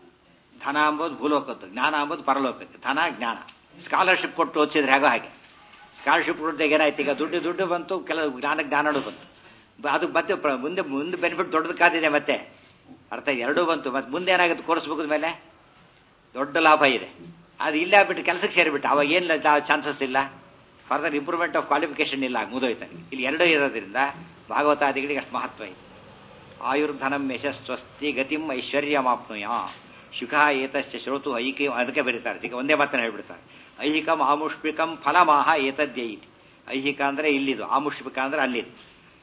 [SPEAKER 1] ಧನ ಅಂಬೋದು ಭೂಲೋಕದ್ದು ಜ್ಞಾನ ಅಂಬೋದು ಪರಲೋಕದ್ದು ಧನ ಜ್ಞಾನ ಸ್ಕಾಲರ್ಶಿಪ್ ಕೊಟ್ಟು ಓದಿಸಿದ್ರೆ ಹೇಗೋ ಹಾಗೆ ಸ್ಕಾಲರ್ಶಿಪ್ ಕೊಟ್ಟಿದ್ದಾಗ ಏನಾಯ್ತು ಈಗ ದುಡ್ಡು ದುಡ್ಡು ಬಂತು ಕೆಲವು ಜ್ಞಾನ ಜ್ಞಾನಗಳು ಬಂತು ಬ- ಅದು ಮತ್ತೆ ಪ್ರ- ಮುಂದೆ ಮುಂದೆ ಬೆನಿಫಿಟ್ ದೊಡ್ಡದು ಕಾದಿದೆ ಮತ್ತೆ ಅರ್ಥ ಇದೆ ಎರಡೂ ಬಂತು ಮತ್ತೆ ಮುಂದೆ ಏನಾಗುತ್ತೆ ಕೋರ್ಸ್ ಮುಗಿದ ಮೇಲೆ ದೊಡ್ಡ ಲಾಭ ಇದೆ ಅದು ಇಲ್ಲ ಬಿಟ್ಟು ಕೆಲಸಕ್ಕೆ ಸೇರಿಬಿಟ್ಟು ಅವಾಗ ಏನು ಚಾನ್ಸಸ್ ಇಲ್ಲ ಫರ್ದರ್ ಇಂಪ್ರೂವ್ಮೆಂಟ್ ಆಫ್ ಕ್ವಾಲಿಫಿಕೇಶನ್ ಇಲ್ಲ ಮುಗಿದೋಯ್ತಾನೆ ಇಲ್ಲಿ ಎರಡೂ ಇರೋದ್ರಿಂದ ಭಾಗವತಾದಿಗಳಿಗೆ ಅಷ್ಟು ಮಹತ್ವ ಇದೆ ಆಯುರ್ಧನಂ ಯಶಸ್ವಸ್ತಿ ಗತಿಂ ಐಶ್ವರ್ಯಮಾಪ್ನುಯ ಶುಖ ಏತಸ್ಯ ಶ್ರೋತು ಐಕಿ ಅದಕ್ಕೆ ಬರೀತಾರೆ ಈಗ ಒಂದೇ ಮಾತನ್ನ ಹೇಳ್ಬಿಡ್ತಾರೆ ಐಹಿಕಂ ಆಮುಷ್ಪಿಕಂ ಫಲಮಾಹ ಏತದ್ಯೈತಿ ಐಹಿಕ ಅಂದ್ರೆ ಇಲ್ಲಿದು ಆಮುಷ್ಪಿಕ ಅಂದ್ರೆ ಅಲ್ಲಿದು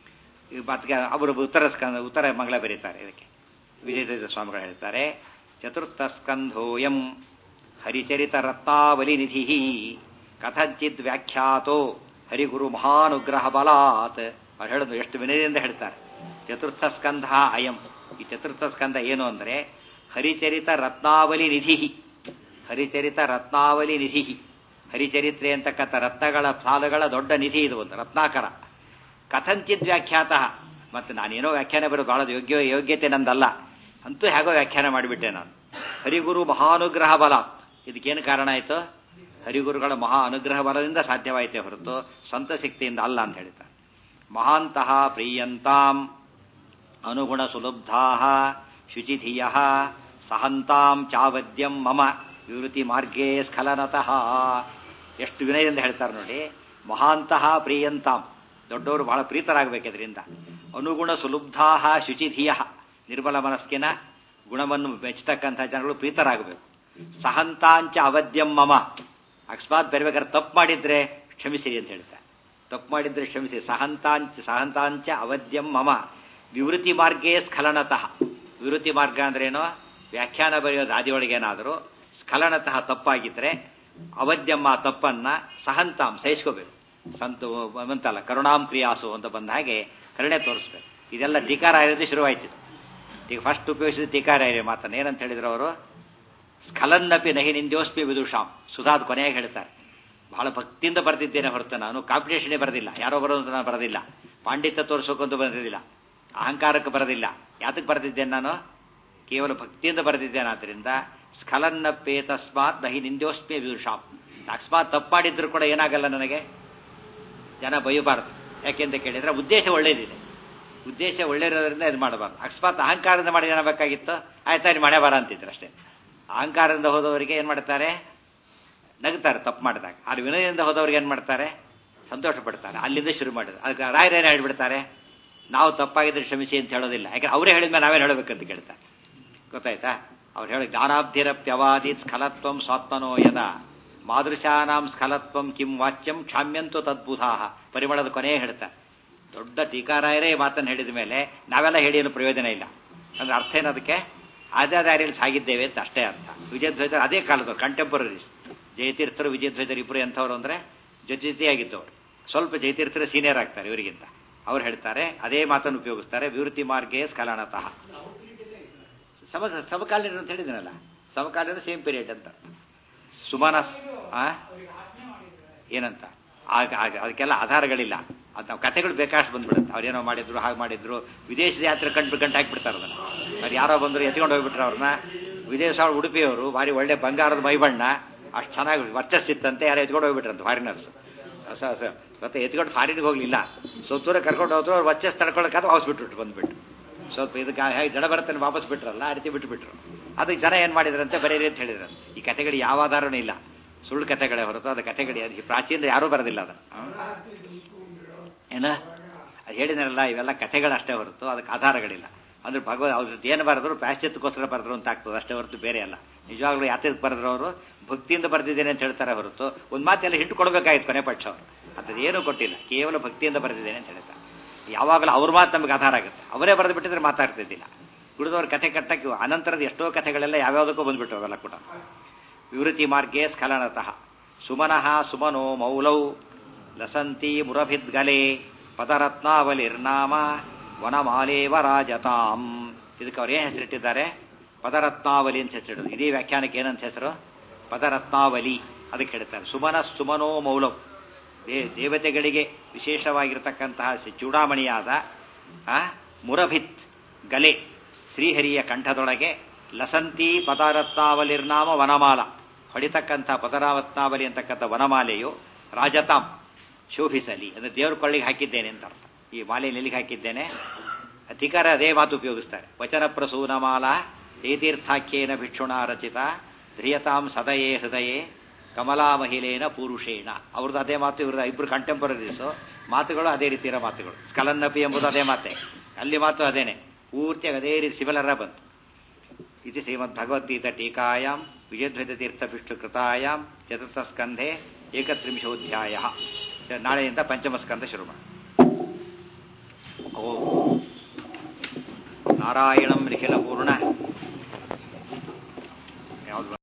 [SPEAKER 1] ಈ ಮಾತಿಗೆ ಅವರು ಉತ್ತರ ಸ್ಕಂದ ಉತ್ತರ ಮಂಗಳ ಬರೀತಾರೆ ಇದಕ್ಕೆ ವಿಜಯದ ಸ್ವಾಮಿಗಳು ಹೇಳ್ತಾರೆ ಚತುರ್ಥ ಸ್ಕಂಧೋಯಂ ಹರಿಚರಿತ ರತ್ನಾವಲಿ ನಿಧಿ ಕಥಂಚಿತ್ ವ್ಯಾಖ್ಯಾತೋ ಹರಿಗುರು ಮಹಾನುಗ್ರಹ ಬಲಾತ್ ಅವ್ರು ಹೇಳೋದು ಎಷ್ಟು ವಿನಯದಿಂದ ಹೇಳ್ತಾರೆ ಚತುರ್ಥ ಸ್ಕಂಧ ಅಯಂ ಈ ಚತುರ್ಥ ಸ್ಕಂಧ ಏನು ಅಂದ್ರೆ ಹರಿಚರಿತ ರತ್ನಾವಲಿ ನಿಧಿ ಹರಿಚರಿತ ರತ್ನಾವಲಿ ನಿಧಿ ಹರಿಚರಿತ್ರೆ ಅಂತಕ್ಕಂಥ ರತ್ನಗಳ ಸಾಲುಗಳ ದೊಡ್ಡ ನಿಧಿ ಇದು ಒಂದು ರತ್ನಾಕರ ಕಥಂಚಿತ್ ವ್ಯಾಖ್ಯಾತ ಮತ್ತೆ ನಾನೇನೋ ವ್ಯಾಖ್ಯಾನ ಬರೋದು ಬಹಳ ಯೋಗ್ಯ ಯೋಗ್ಯತೆ ನಂದಲ್ಲ ಅಂತೂ ಹೇಗೋ ವ್ಯಾಖ್ಯಾನ ಮಾಡಿಬಿಟ್ಟೆ ನಾನು ಹರಿಗುರು ಮಹಾನುಗ್ರಹ ಬಲ ಇದಕ್ಕೇನು ಕಾರಣ ಆಯಿತು ಹರಿಗುರುಗಳ ಮಹಾ ಅನುಗ್ರಹ ಬಲದಿಂದ ಸಾಧ್ಯವಾಯಿತೆ ಹೊರತು ಸ್ವಂತ ಶಕ್ತಿಯಿಂದ ಅಲ್ಲ ಅಂತ ಹೇಳ್ತಾರೆ ಮಹಾಂತಹ ಪ್ರೀಯಂತಾಂ ಅನುಗುಣ ಸುಲಬ್ಧಾ ಶುಚಿಧಿಯ ಸಹಂತಾಂ ಚಾವದ್ಯಂ ಮಮ ವಿವೃತಿ ಮಾರ್ಗೇ ಸ್ಖಲನತಃ ಎಷ್ಟು ವಿನಯದಿಂದ ಹೇಳ್ತಾರೆ ನೋಡಿ ಮಹಾಂತಹ ಪ್ರೀಯಂತಾಂ ದೊಡ್ಡವರು ಬಹಳ ಪ್ರೀತರಾಗಬೇಕು ಇದರಿಂದ ಅನುಗುಣ ಸುಲಬ್ಧಾ ಶುಚಿಧಿಯ ನಿರ್ಮಲ ಮನಸ್ಕಿನ ಗುಣವನ್ನು ಮೆಚ್ಚತಕ್ಕಂಥ ಜನಗಳು ಪ್ರೀತರಾಗಬೇಕು ಸಹಂತಾಂಚ ಅವದ್ಯಂ ಮಮ ಅಕಸ್ಮಾತ್ ಬೆರಬೇಕಾದ್ರೆ ತಪ್ಪು ಮಾಡಿದ್ರೆ ಕ್ಷಮಿಸಿರಿ ಅಂತ ಹೇಳ್ತಾರೆ ತಪ್ಪು ಮಾಡಿದ್ರೆ ಕ್ಷಮಿಸಿ ಸಹಂತಾಂಚ ಸಹಂತಾಂಚ ಅವದ್ಯಂ ಮಮ ವಿವೃತಿ ಮಾರ್ಗೇ ಸ್ಖಲನತಃ ವಿವೃತಿ ಮಾರ್ಗ ಅಂದ್ರೇನು ವ್ಯಾಖ್ಯಾನ ಬರೆಯೋದು ಆದಿಯೊಳಗೇನಾದರೂ ಸ್ಖಲನತಃ ತಪ್ಪಾಗಿದ್ರೆ ಅವದ್ಯಮ್ಮ ತಪ್ಪನ್ನ ಸಹಂತಾಂ ಸಹಿಸ್ಕೋಬೇಕು ಸಂತು ಅಂತಲ್ಲ ಕರುಣಾಂ ಕ್ರಿಯಾಸು ಅಂತ ಬಂದ ಹಾಗೆ ಕರುಣೆ ತೋರಿಸ್ಬೇಕು ಇದೆಲ್ಲ ಧಿಕಾರ ಇರೋದು ಶುರುವಾಯ್ತು ಈಗ ಫಸ್ಟ್ ಉಪಯೋಗಿಸಿದ ಧಿಕಾರ ಇದೆ ಮಾತನ್ನ ಏನಂತ ಹೇಳಿದ್ರು ಅವರು ಸ್ಖಲನ್ನಪಿ ನಹಿ ನಿಂದ್ಯೋಸ್ಪಿ ವಿದುಷಾಂ ಸುಧಾದ್ ಕೊನೆಯಾಗಿ ಹೇಳ್ತಾರೆ ಬಹಳ ಭಕ್ತಿಯಿಂದ ಬರೆದಿದ್ದೇನೆ ಹೊರತು ನಾನು ಕಾಂಪಿಟೇಷನ್ ಬರೆದಿಲ್ಲ ಯಾರೋ ಬರೋದು ನಾನು ಬರೆದಿಲ್ಲ ಪಾಂಡಿತ್ಯ ತೋರಿಸೋಕು ಅಂತ ಬರೆದಿಲ್ಲ ಅಹಂಕಾರಕ್ಕೆ ಬರೆದಿಲ್ಲ ಯಾತಕ್ಕೆ ಬರೆದಿದ್ದೇನೆ ನಾನು ಕೇವಲ ಭಕ್ತಿಯಿಂದ ಬರೆದಿದ್ದೇನೆ ಆದ್ರಿಂದ ಸ್ಖಲನ್ನಪ್ಪೇ ತಸ್ಮಾತ್ ನಹಿ ನಿಂದ್ಯೋಸ್ಮಿ ವಿದುಷಾಂ ಅಕಸ್ಮಾತ್ ತಪ್ಪು ಮಾಡಿದ್ರು ಕೂಡ ಏನಾಗಲ್ಲ ನನಗೆ ಜನ ಬೈಯಬಾರದು ಯಾಕೆಂತ ಕೇಳಿದ್ರೆ ಉದ್ದೇಶ ಒಳ್ಳೇದಿದೆ ಉದ್ದೇಶ ಒಳ್ಳೇರೋದ್ರಿಂದ ಇದು ಮಾಡಬಾರ್ದು ಅಕಸ್ಮಾತ್ ಅಹಂಕಾರದಿಂದ ಮಾಡಿ ಏನಾಗಬೇಕಾಗಿತ್ತು ಆಯ್ತಾ ನೀನು ಮನೆ ಬರ ಅಂತಿದ್ರು ಅಷ್ಟೇ ಅಹಂಕಾರದಿಂದ ಹೋದವರಿಗೆ ಏನ್ ಮಾಡ್ತಾರೆ ನಗ್ತಾರೆ ತಪ್ಪು ಮಾಡಿದಾಗ ಆದ್ರೆ ವಿನಯದಿಂದ ಹೋದವ್ರಿಗೆ ಏನ್ ಮಾಡ್ತಾರೆ ಸಂತೋಷ ಪಡ್ತಾರೆ ಅಲ್ಲಿಂದ ಶುರು ಮಾಡಿದ್ರು ಅದಕ್ಕೆ ರಾಯರೇನು ಹೇಳ್ಬಿಡ್ತಾರೆ ನಾವು ತಪ್ಪಾಗಿದ್ರೆ ಕ್ಷಮಿಸಿ ಅಂತ ಹೇಳೋದಿಲ್ಲ ಯಾಕಂದ್ರೆ ಅವರೇ ಹೇಳಿದ್ಮೇಲೆ ನಾವೇನು ಹೇಳಬೇಕಂತ ಕೇಳ್ತಾರೆ ಗೊತ್ತಾಯ್ತಾ ಅವ್ರು ಹೇಳಿ ಜ್ಞಾನಾಬ್ಧಿರಪ್ಯವಾದಿ ಸ್ಖಲತ್ವಂ ಸ್ವಾತ್ಮನೋ ಯದ ಮಾದೃಶಾನಾಂ ಸ್ಖಲತ್ವಂ ಕಿಂ ವಾಚ್ಯಂ ಕ್ಷಾಮ್ಯಂತು ತದ್ಬುಧಾ ಪರಿಮಳದ ಕೊನೆಯೇ ಹೇಳ್ತಾರೆ ದೊಡ್ಡ ಟೀಕಾರಾಯರೇ ಈ ಮಾತನ್ನು ಹೇಳಿದ ಮೇಲೆ ನಾವೆಲ್ಲ ಹೇಳಿ ಏನು ಪ್ರಯೋಜನ ಇಲ್ಲ ಅಂದ್ರೆ ಅರ್ಥ ಏನದಕ್ಕೆ ಅದೇ ದಾರಿಯಲ್ಲಿ ಸಾಗಿದ್ದೇವೆ ಅಂತ ಅಷ್ಟೇ ಅರ್ಥ ವಿಜಯಧ್ವಜರು ಅದೇ ಕಾಲದವ್ರು ಕಂಟೆಂಪರರೀಸ್ ಜಯತೀರ್ಥರು ವಿಜಯಧ್ವಜರು ಇಬ್ಬರು ಎಂಥವ್ರು ಅಂದ್ರೆ ಜೊತೆ ಜೊತೆಯಾಗಿದ್ದವರು ಸ್ವಲ್ಪ ಜಯತೀರ್ಥರು ಸೀನಿಯರ್ ಆಗ್ತಾರೆ ಇವರಿಗಿಂತ ಅವ್ರು ಹೇಳ್ತಾರೆ ಅದೇ ಮಾತನ್ನು ಉಪಯೋಗಿಸ್ತಾರೆ ವಿವೃತ್ತಿ ಮಾರ್ಗೇ ಸ್ಖಲನತಃ ಸಮ ಸಮಕಾಲೀನ ಅಂತ ಹೇಳಿದ್ನಲ್ಲ ಸಮಕಾಲೀನ ಸೇಮ್ ಪೀರಿಯಡ್ ಅಂತ ಸುಮಾನ ಆ? ಏನಂತ ಆಗ ಆಗ ಅದಕ್ಕೆಲ್ಲ ಆಧಾರಗಳಿಲ್ಲ ಅದು ನಾವು ಕಥೆಗಳು ಬೇಕಾಷ್ಟು ಬಂದ್ಬಿಡುತ್ತೆ ಅವ್ರೇನೋ ಮಾಡಿದ್ರು ಹಾಗೆ ಮಾಡಿದ್ರು ವಿದೇಶದ ಯಾತ್ರೆ ಕಂಡು ಗಂಟು ಹಾಕ್ಬಿಡ್ತಾರೆ ಅದನ್ನ ಅವ್ರು ಯಾರೋ ಬಂದ್ರು ಎತ್ಕೊಂಡು ಹೋಗ್ಬಿಟ್ರು ಅವ್ರನ್ನ ವಿದೇಶ ಉಡುಪಿಯವರು ಭಾರಿ ಒಳ್ಳೆ ಬಂಗಾರದ ಮೈಬಣ್ಣ ಅಷ್ಟು ಚೆನ್ನಾಗಿ ವರ್ಚಸ್ಸಿತ್ತಂತೆ ಯಾರೋ ಎತ್ಕೊಂಡು ಹೋಗ್ಬಿಟ್ರಂತೆ ಫಾರಿನರ್ಸ್ ಮತ್ತೆ ಎತ್ಕೊಂಡು ಫಾರಿನ್ಗೆ ಹೋಗ್ಲಿಲ್ಲ ಸುತ್ತೂರ ಕರ್ಕೊಂಡು ಹೋದ್ರು ಅವ್ರು ವರ್ಚಸ್ ತಡ್ಕೊಳಕ್ಕಾದ್ರೆ ಹಾಸ್ಬಿಟ್ಬಿಟ್ಟು ಬಂದ್ಬಿಟ್ಟು ಸ್ವಲ್ಪ ಇದಕ್ಕೆ ಹೇಗೆ ಜಡ ಬರ್ತೇನೆ ವಾಪಸ್ ಬಿಟ್ರಲ್ಲ ಆ ರೀತಿ ಬಿಟ್ಬಿಟ್ರು ಅದಕ್ಕೆ ಜನ ಏನ್ ಮಾಡಿದ್ರಂತೆ ಬರೀರಿ ಅಂತ ಹೇಳಿದ್ರು ಈ ಕಥೆಗಳಿಗೆ ಯಾವ ಆಧಾರನೂ ಇಲ್ಲ ಸುಳ್ಳು ಕಥೆಗಳೇ ಹೊರತು ಅದು ಕಥೆಗಳಿ ಅದು ಪ್ರಾಚೀನ ಯಾರೂ ಬರೋದಿಲ್ಲ ಅದು ಏನ ಅದು ಹೇಳಿದ್ರಲ್ಲ ಇವೆಲ್ಲ ಕಥೆಗಳಷ್ಟೇ ಹೊರತು ಅದಕ್ಕೆ ಆಧಾರಗಳಿಲ್ಲ ಅಂದ್ರೆ ಭಗವದ್ ಅವ್ರದ್ದು ಏನು ಬರೆದ್ರು ಪ್ರಾಶ್ಚಿತ್ಯಕ್ಕೋಸ್ಕರ ಬರೆದ್ರು ಅಂತ ಆಗ್ತದೆ ಅಷ್ಟೇ ಹೊರತು ಬೇರೆ ಅಲ್ಲ ನಿಜವಾಗ್ಲೂ ಯಾತಕ್ಕೆ ಬರೆದ್ರು ಅವರು ಭಕ್ತಿಯಿಂದ ಬರೆದಿದ್ದೇನೆ ಅಂತ ಹೇಳ್ತಾರೆ ಹೊರತು ಒಂದು ಮಾತೆಲ್ಲ ಹಿಂಟು ಕೊಡಬೇಕಾಯ್ತು ಕೊನೆ ಪಕ್ಷ ಅವರು ಅಂಥದ್ದು ಏನೂ ಕೊಟ್ಟಿಲ್ಲ ಕೇವಲ ಭಕ್ತಿಯಿಂದ ಬರೆದಿದ್ದೇನೆ ಅಂತ ಹೇಳ್ತಾರೆ ಯಾವಾಗಲೂ ಅವ್ರ ಮಾತು ನಮಗೆ ಆಧಾರ ಆಗುತ್ತೆ ಅವರೇ ಬರೆದು ಬಿಟ್ಟಿದ್ರೆ ಮಾತಾಡ್ತಿದ್ದಿಲ್ಲ ಉಳಿದವ್ರ ಕಥೆ ಕಟ್ಟಕ್ಕೆ ಅನಂತರದ ಎಷ್ಟೋ ಕಥೆಗಳೆಲ್ಲ ಯಾವ್ಯಾವುದಕ್ಕೂ ಬಂದ್ಬಿಟ್ಟು ಅವೆಲ್ಲ ಕೂಡ ವಿವೃತಿ ಮಾರ್ಗೇ ಸ್ಖಲನತಃ ಸುಮನಃ ಸುಮನೋ ಮೌಲೌ ಲಸಂತಿ ಮುರಭಿದ್ಗಲೆ ಪದರತ್ನಾವಲಿರ್ನಾಮ ವನಮಾಲೇವ ರಾಜತಾಂ ಇದಕ್ಕೆ ಅವ್ರು ಏನು ಹೆಸರಿಟ್ಟಿದ್ದಾರೆ ಪದರತ್ನಾವಲಿ ಅಂತ ಹೆಸರಿಡೋದು ಇದೇ ವ್ಯಾಖ್ಯಾನಕ್ಕೆ ಏನಂತ ಹೆಸರು ಪದರತ್ನಾವಲಿ ಅದಕ್ಕೆ ಹೇಳ್ತಾರೆ ಸುಮನ ಸುಮನೋ ಮೌಲವ್ ದೇ ದೇವತೆಗಳಿಗೆ ವಿಶೇಷವಾಗಿರತಕ್ಕಂತಹ ಸಿ- ಚೂಡಾಮಣಿಯಾದ ಆ, ಮುರಭಿತ್ ಗಲೆ ಶ್ರೀಹರಿಯ ಕಂಠದೊಳಗೆ ಲಸಂತಿ ಪದರತ್ನಾವಲಿರ್ನಾಮ ವನಮಾಲ ಹೊಡಿತಕ್ಕಂಥ ಪದರತ್ನಾವಲಿ ಅಂತಕ್ಕಂಥ ವನಮಾಲೆಯು ರಾಜತಾಂ ಶೋಭಿಸಲಿ ಅಂದ್ರೆ ದೇವ್ರ ಕೊಳ್ಳಿಗೆ ಹಾಕಿದ್ದೇನೆ ಅಂತ ಅರ್ಥ ಈ ಮಾಲೆ ನೆಲ್ಲಿಗೆ ಹಾಕಿದ್ದೇನೆ ಅಧಿಕಾರ ಅದೇ ಮಾತು ಉಪಯೋಗಿಸ್ತಾರೆ ವಚನ ಪ್ರಸೂನ ಮಾಲಾ ತೇತೀರ್ಥಾಖ್ಯೇನ ಭಿಕ್ಷುಣ ರಚಿತ ಧ್ರಿಯತಾಂ ಸದಯೇ ಹೃದಯೇ ಕಮಲಾ ಮಹಿಳೇನ ಪುರುಷೇಣ ಅವ್ರದ್ದು ಅದೇ ಮಾತು ಇವ್ರದ್ದು ಇಬ್ರು ಕಂಟೆಂಪರರೀಸು ಮಾತುಗಳು ಅದೇ ರೀತಿ ಇರೋ ಮಾತುಗಳು ಸ್ಕಲನ್ನಪಿ ಎಂಬುದು ಅದೇ ಮಾತೆ ಅಲ್ಲಿ ಮಾತು ಅದೇನೆ ಪೂರ್ತಿಯಾಗಿ ಅದೇ ರೀತಿ ಸಿಮಿಲರ ಬಂತು ಇದು ಶ್ರೀಮದ್ ಭಗವದ್ಗೀತಾ ಟೀಕಾಯಾಂ ವಿಜಯಧ್ವಜ ತೀರ್ಥ ವಿಷ್ಣು ಕೃತಾಯಾಂ ಚತುರ್ಥ ಸ್ಕಂಧೆ ಏಕತ್ರಿಂಶೋಧ್ಯಾಯ ನಾಳೆಯಿಂದ ಪಂಚಮ ಸ್ಕಂಧ ಶುರು ಮಾಡಿ ಓ ನಾರಾಯಣಂ ನಿಖಿಲ ಪೂರ್ಣ ಯಾವ್ದು